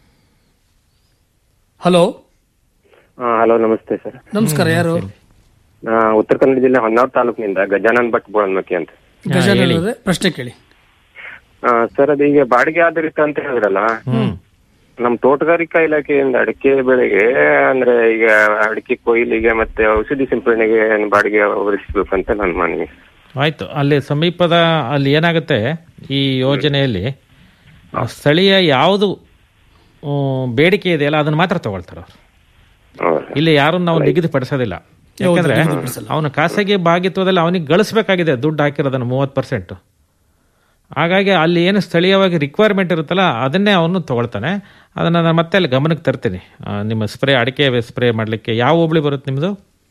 ಹಲೋ ಹಲೋ ನಮಸ್ತೆ ಸರ್ ನಮಸ್ಕಾರ ಯಾರು ನಾ ಉತ್ತರ ಕನ್ನಡ ಜಿಲ್ಲೆ ಹೊನ್ನಾವರ ತಾಲೂಕಿನಿಂದ ಗಜಾನನ್ ಭಟ್ ಬೋಳನ್ಮಕ್ಕಿ ಅಂತ ಗಜಾನನ್ ಅವರೇ, ಪ್ರಶ್ನೆ ಕೇಳಿ ಆ, ಸರ್ ಅದು ಈಗ ಬಾಡಿಗೆ ಆಧಾರಿತ ಅಂತ ಹೇಳಿದ್ರಲ್ಲ ನಮ್ ತೋಟಗಾರಿಕಾ ಇಲಾಖೆಯಿಂದ ಅಡಿಕೆ ಬೆಳೆಗೆ ಅಂದ್ರೆ ಈಗ ಅಡಿಕೆ ಕೊಯ್ಲಿಗೆ ಮತ್ತೆ ಔಷಧಿ ಸಿಂಪಡಣೆಗೆ ಬಾಡಿಗೆ ಒದಗಿಸ್ಬೇಕಂತ ನನ್ನ ಮನವಿ ಆಯ್ತು ಅಲ್ಲಿ ಸಮೀಪದ ಅಲ್ಲಿ ಏನಾಗುತ್ತೆ ಈ ಯೋಜನೆಯಲ್ಲಿ ಆ ಸ್ಥಳೀಯ ಯಾವುದು ಆ, ಬೇಡಿಕೆ ಇದೆಯಲ್ಲ ಅದನ್ನ ಮಾತ್ರ ತಗೊಳ್ತಾರೆ ಅವರು ಇಲ್ಲಿ ಯಾರನ್ನು ನಾವು ನಿಗದಿಪಡಿಸೋದಿಲ್ಲ ಯಾಕಂದ್ರೆ ಅವನು ಖಾಸಗಿ ಭಾಗಿತ್ವದಲ್ಲಿ ಅವನಿಗೆ ಗಳಿಸ್ಬೇಕಾಗಿದೆ ದುಡ್ಡು ಹಾಕಿರೋದನ್ನು ಮೂವತ್ತು ಪರ್ಸೆಂಟ್ ಹಾಗಾಗಿ ಅಲ್ಲಿ ಏನು ಸ್ಥಳೀಯವಾಗಿ ರಿಕ್ವೈರ್ಮೆಂಟ್ ಇರುತ್ತಲ್ಲ ಅದನ್ನೇ ಅವನು ತಗೊಳ್ತಾನೆ ಅದನ್ನು ನಾನು ಮತ್ತೆ ಅಲ್ಲಿ ಗಮನಕ್ಕೆ ತರ್ತೀನಿ ಆ, ನಿಮ್ಮ ಸ್ಪ್ರೇ ಅಡಿಕೆ ಸ್ಪ್ರೇ ಮಾಡಲಿಕ್ಕೆ ಯಾವ ಹೋಬಳಿ ಬರುತ್ತೆ ನಿಮ್ಮದು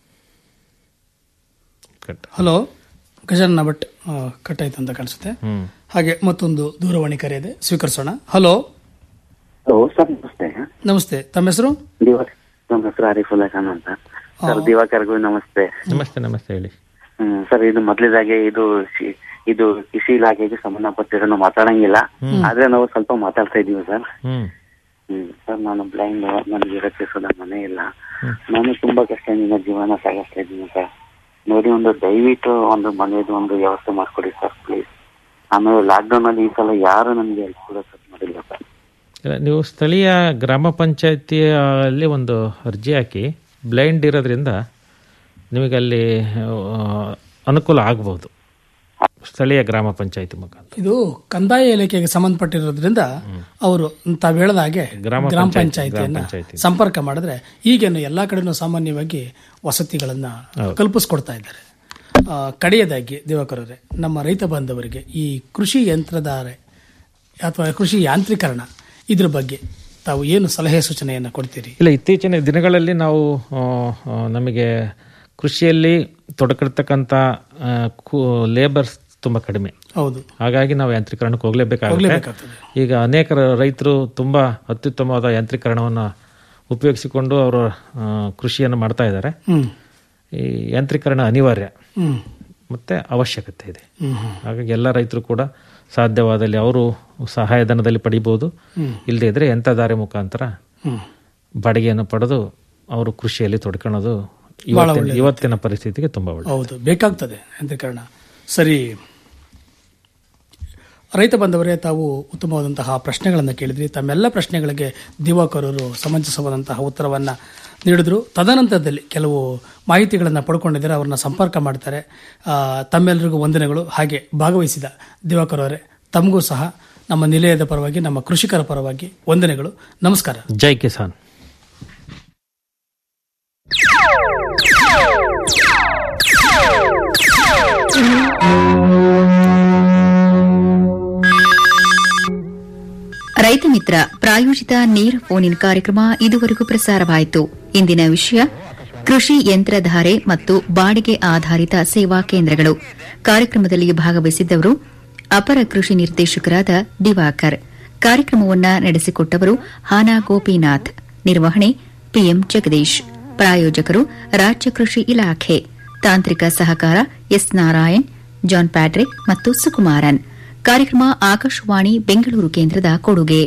ಹಲೋ ಗಜಾನನ ಭಟ್ ಆ, ಕಟ್ಟಾಯ್ತು ಅಂತ ಕಾಣಿಸುತ್ತೆ ಹ್ಮ್ ಹಾಗೆ ಮತ್ತೊಂದು ದೂರವಾಣಿ ಕರೆ ಇದೆ ಸ್ವೀಕರಿಸೋಣ ಹಲೋ ಹಲೋ ಸರ್ ನಮಸ್ತೆ ನಮಸ್ತೆ ತಮ್ಮ ಹೆಸರು ದಿವಾಕರ್ ನಮ್ಮ ಹೆಸರು ಆರಿಫುಲ್ಲಾ ಖಾನ್ ಅಂತ ಸರ್ ದಿವಾಕರ್ಗೂ ನಮಸ್ತೆ ನಮಸ್ತೆ ನಮಸ್ತೆ ಹೇಳಿ ಹ್ಮ್ ಸರ್ ಇದು ಮೊದಲಿದಾಗೆ ಇದು ಶಿ- ಇದು ಕೃಷಿ ಇಲಾಖೆಗೆ ಸಂಬಂಧಪಟ್ಟಿರೋ ನಾವು ಮಾತಾಡಂಗಿಲ್ಲ ಆದ್ರೆ ನಾವು ಸ್ವಲ್ಪ ಮಾತಾಡ್ತಾ ಇದೀವಿ ಸರ್ ಹ್ಮ್ ಹ್ಮ್ ಸರ್ ನಾನು ಬ್ಲೈಂಡ್ ನನಗೆ ಇರಕ್ಕೆ ಸುದ ಮನೆ ಇಲ್ಲ ನಾನು ತುಂಬಾ ಕಷ್ಟದಿಂದ ಜೀವನ ಸಾಗಿಸ್ತಾ ಇದ್ದೀನಿ ಸರ್ ನೋಡಿ ಒಂದು ದಯವಿಟ್ಟು ಒಂದು ಮನೆಯದು ಒಂದು ವ್ಯವಸ್ಥೆ ಮಾಡ್ಕೊಡಿ ಸರ್ ಪ್ಲೀಸ್ ಆಮೇಲೆ ಲಾಕ್ಡೌನ್ ಅಲ್ಲಿ ಈ ಸಲ ಯಾರು ನನಗೆ ಹೆಲ್ಪ್ ಕೂಡ ಸರ್ ಮಾಡಿಲ್ಲ ಸರ್ ಇಲ್ಲ, ನೀವು ಸ್ಥಳೀಯ ಗ್ರಾಮ ಪಂಚಾಯತಿಯಲ್ಲಿ ಒಂದು ಅರ್ಜಿ ಹಾಕಿ ಬ್ಲೈಂಡ್ ಇರೋದ್ರಿಂದ ನಿಮಗೆ ಅಲ್ಲಿ ಆ, ಅನುಕೂಲ ಆಗ್ಬೋದು ಸ್ಥಳೀಯ ಗ್ರಾಮ ಪಂಚಾಯತಿ ಮುಖಾಂತರ ಇದು ಕಂದಾಯ ಇಲಾಖೆಗೆ ಸಂಬಂಧಪಟ್ಟಿರೋದ್ರಿಂದ ಅವರು ತಾವು ಹೇಳಿದ ಹಾಗೆ ಗ್ರಾಮ ಗ್ರಾಮ ಪಂಚಾಯ್ತಿ, ಪಂಚಾಯತಿಯನ್ನ ಗ್ರಾಮ ಪಂಚಾಯ್ತಿ. ಸಂಪರ್ಕ ಮಾಡಿದ್ರೆ ಈಗೇನು ಎಲ್ಲಾ ಕಡೆನೂ ಸಾಮಾನ್ಯವಾಗಿ ವಸತಿಗಳನ್ನ ಹೌದು. ಕಲ್ಪಿಸ್ಕೊಡ್ತಾ ಇದ್ದಾರೆ ಆ, ಕಡೆಯದಾಗಿ ದಿವಾಕರರೇ ನಮ್ಮ ರೈತ ಬಾಂಧವರಿಗೆ ಈ ಕೃಷಿ ಯಂತ್ರಧಾರೆ ಅಥವಾ ಕೃಷಿ ಯಾಂತ್ರೀಕರಣ ಇದ್ರ ಬಗ್ಗೆ ತಾವು ಏನು ಸಲಹೆ ಸೂಚನೆಯನ್ನ ಕೊಡ್ತೀರಿ ಇಲ್ಲ ಇತ್ತೀಚಿನ ದಿನಗಳಲ್ಲಿ ನಾವು ಆ, ಆ, ನಮಗೆ ಕೃಷಿಯಲ್ಲಿ ತೊಡಕಿರ್ತಕ್ಕಂಥ ಲೇಬರ್ಸ್ ತುಂಬ ಕಡಿಮೆ ಹೌದು ಹಾಗಾಗಿ ನಾವು ಯಾಂತ್ರೀಕರಣಕ್ಕೆ ಹೋಗಲೇಬೇಕಾಗುತ್ತೆ ಹೋಗ್ಲೇಬೇಕಾಗ್ತದೆ. ಈಗ ಅನೇಕ ರೈತರು ತುಂಬ ಅತ್ಯುತ್ತಮವಾದ ಯಾಂತ್ರೀಕರಣವನ್ನು ಉಪಯೋಗಿಸಿಕೊಂಡು ಅವರು ಆ, ಕೃಷಿಯನ್ನು ಮಾಡ್ತಾ ಇದ್ದಾರೆ ಹ್ಮ್ ಈ ಯಾಂತ್ರೀಕರಣ ಅನಿವಾರ್ಯ ಹ್ಮ್ ಮತ್ತೆ ಅವಶ್ಯಕತೆ ಇದೆ ಹ್ಮ್ ಹ್ಮ್. ಹಾಗಾಗಿ ಎಲ್ಲ ರೈತರು ಕೂಡ ಸಾಧ್ಯವಾದಲ್ಲಿ ಅವರು ಸಹಾಯಧನದಲ್ಲಿ ಪಡಿಬೋದು ಹ್ಮ್. ಇಲ್ಲದೇ ಇದ್ರೆ ಯಂತ್ರಧಾರೆ ಮುಖಾಂತರ ಹ್ಮ್. ಬಾಡಿಗೆಯನ್ನು ಪಡೆದು ಅವರು ಕೃಷಿಯಲ್ಲಿ ತೊಡ್ಕೊಳ್ಳೋದು ಬಹಳ ಇವತ್ತಿನ ಒಳ್ಳೆಯದು. ಇವತ್ತಿನ ಪರಿಸ್ಥಿತಿಗೆ ತುಂಬ ಒಳ್ಳೆ ಹೌದು ಬೇಕಾಗ್ತದೆ ಯಂತ್ರೀಕರಣ ಸರಿ ರೈತ ಬಂದವರೇ ತಾವು ಉತ್ತಮವಾದಂತಹ ಪ್ರಶ್ನೆಗಳನ್ನು ಕೇಳಿದ್ರಿ ತಮ್ಮೆಲ್ಲ ಪ್ರಶ್ನೆಗಳಿಗೆ ದಿವಾಕರ್ ಅವರು ಸಮಂಜಸವಾದಂತಹ ಉತ್ತರವನ್ನು ನೀಡಿದ್ರು ತದನಂತರದಲ್ಲಿ ಕೆಲವು ಮಾಹಿತಿಗಳನ್ನು ಪಡ್ಕೊಂಡಿದ್ದಾರೆ ಅವ್ರನ್ನ ಸಂಪರ್ಕ ಮಾಡ್ತಾರೆ ಆ, ತಮ್ಮೆಲ್ಲರಿಗೂ ವಂದನೆಗಳು ಹಾಗೆ ಭಾಗವಹಿಸಿದ ದಿವಾಕರ್ ಅವರೇ ತಮಗೂ ಸಹ ನಮ್ಮ ನಿಲಯದ ಪರವಾಗಿ ನಮ್ಮ ಕೃಷಿಕರ ಪರವಾಗಿ ವಂದನೆಗಳು ನಮಸ್ಕಾರ ಜೈ ಕಿಸಾನ್ ರೈತ ಮಿತ್ರ ಪ್ರಾಯೋಜಿತ ನೇರ ಫೋನ್ ಇನ್ ಕಾರ್ಯಕ್ರಮ ಇದುವರೆಗೂ ಪ್ರಸಾರವಾಯಿತು ಇಂದಿನ ವಿಷಯ ಕೃಷಿ ಯಂತ್ರಧಾರೆ ಮತ್ತು ಬಾಡಿಗೆ ಆಧಾರಿತ ಸೇವಾ ಕೇಂದ್ರಗಳು ಕಾರ್ಯಕ್ರಮದಲ್ಲಿ ಭಾಗವಹಿಸಿದ್ದವರು ಅಪರ ಕೃಷಿ ನಿರ್ದೇಶಕರಾದ ದಿವಾಕರ್ ಕಾರ್ಯಕ್ರಮವನ್ನ ನಡೆಸಿಕೊಟ್ಟವರು ಹಾನಾ ಗೋಪಿನಾಥ್ ನಿರ್ವಹಣೆ ಪಿಎಂ ಜಗದೀಶ್ ಪ್ರಾಯೋಜಕರು ರಾಜ್ಯ ಕೃಷಿ ಇಲಾಖೆ ತಾಂತ್ರಿಕ ಸಹಕಾರ ಎಸ್ ನಾರಾಯಣ್ ಜಾನ್ ಪ್ಯಾಟ್ರಿಕ್ ಮತ್ತು ಸುಕುಮಾರನ್ ಕಾರ್ಯಕ್ರಮ ಆಕಾಶವಾಣಿ ಬೆಂಗಳೂರು ಕೇಂದ್ರದ ಕೊಡುಗೆ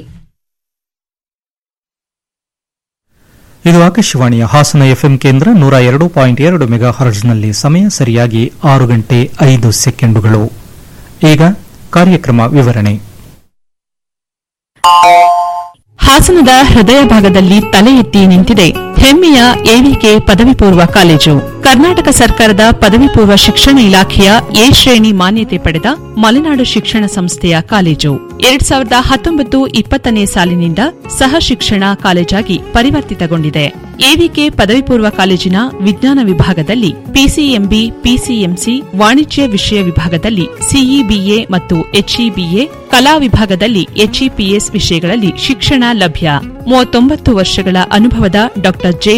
ಇದು ಆಕಾಶವಾಣಿಯ ಹಾಸನ ಎಫ್ಎಂ ಕೇಂದ್ರ ನೂರ ಎರಡು ಪಾಯಿಂಟ್ ಎರಡು ಮೆಗಾ ಹರ್ಜ್ನಲ್ಲಿ ಸಮಯ ಸರಿಯಾಗಿ ಆರು ಗಂಟೆ ಐದು ಸೆಕೆಂಡುಗಳು ಈಗ ಕಾರ್ಯಕ್ರಮ ವಿವರಣೆ ಹಾಸನದ ಹೃದಯ ಭಾಗದಲ್ಲಿ ತಲೆ ಎತ್ತಿ ನಿಂತಿದೆ ಹೆಮ್ಮೆಯ ಎವಿಕೆ ಪದವಿ ಪೂರ್ವ ಕಾಲೇಜು ಕರ್ನಾಟಕ ಸರ್ಕಾರದ ಪದವಿ ಪೂರ್ವ ಶಿಕ್ಷಣ ಇಲಾಖೆಯ ಎ ಶ್ರೇಣಿ ಮಾನ್ಯತೆ ಪಡೆದ ಮಲೆನಾಡು ಶಿಕ್ಷಣ ಸಂಸ್ಥೆಯ ಕಾಲೇಜು ಎರಡ್ ಸಾವಿರದ ಹತ್ತೊಂಬತ್ತು ಇಪ್ಪತ್ತನೇ ಸಾಲಿನಿಂದ ಸಹ ಶಿಕ್ಷಣ ಕಾಲೇಜಾಗಿ ಪರಿವರ್ತಿತಗೊಂಡಿದೆ ಎವಿಕೆ ಪದವಿ ಪೂರ್ವ ಕಾಲೇಜಿನ ವಿಜ್ಞಾನ ವಿಭಾಗದಲ್ಲಿ ಪಿಸಿಎಂಬಿ ಪಿಸಿಎಂಸಿ ವಾಣಿಜ್ಯ ವಿಷಯ ವಿಭಾಗದಲ್ಲಿ ಸಿಇಬಿಎ ಮತ್ತು ಎಚ್ಇಬಿಎ ಕಲಾ ವಿಭಾಗದಲ್ಲಿ ಎಚ್ಇಪಿಎಸ್ ವಿಷಯಗಳಲ್ಲಿ ಶಿಕ್ಷಣ ಲಭ್ಯ ಮೂವತ್ತೊಂಬತ್ತು ವರ್ಷಗಳ ಅನುಭವದ ಡಾ ಜೆ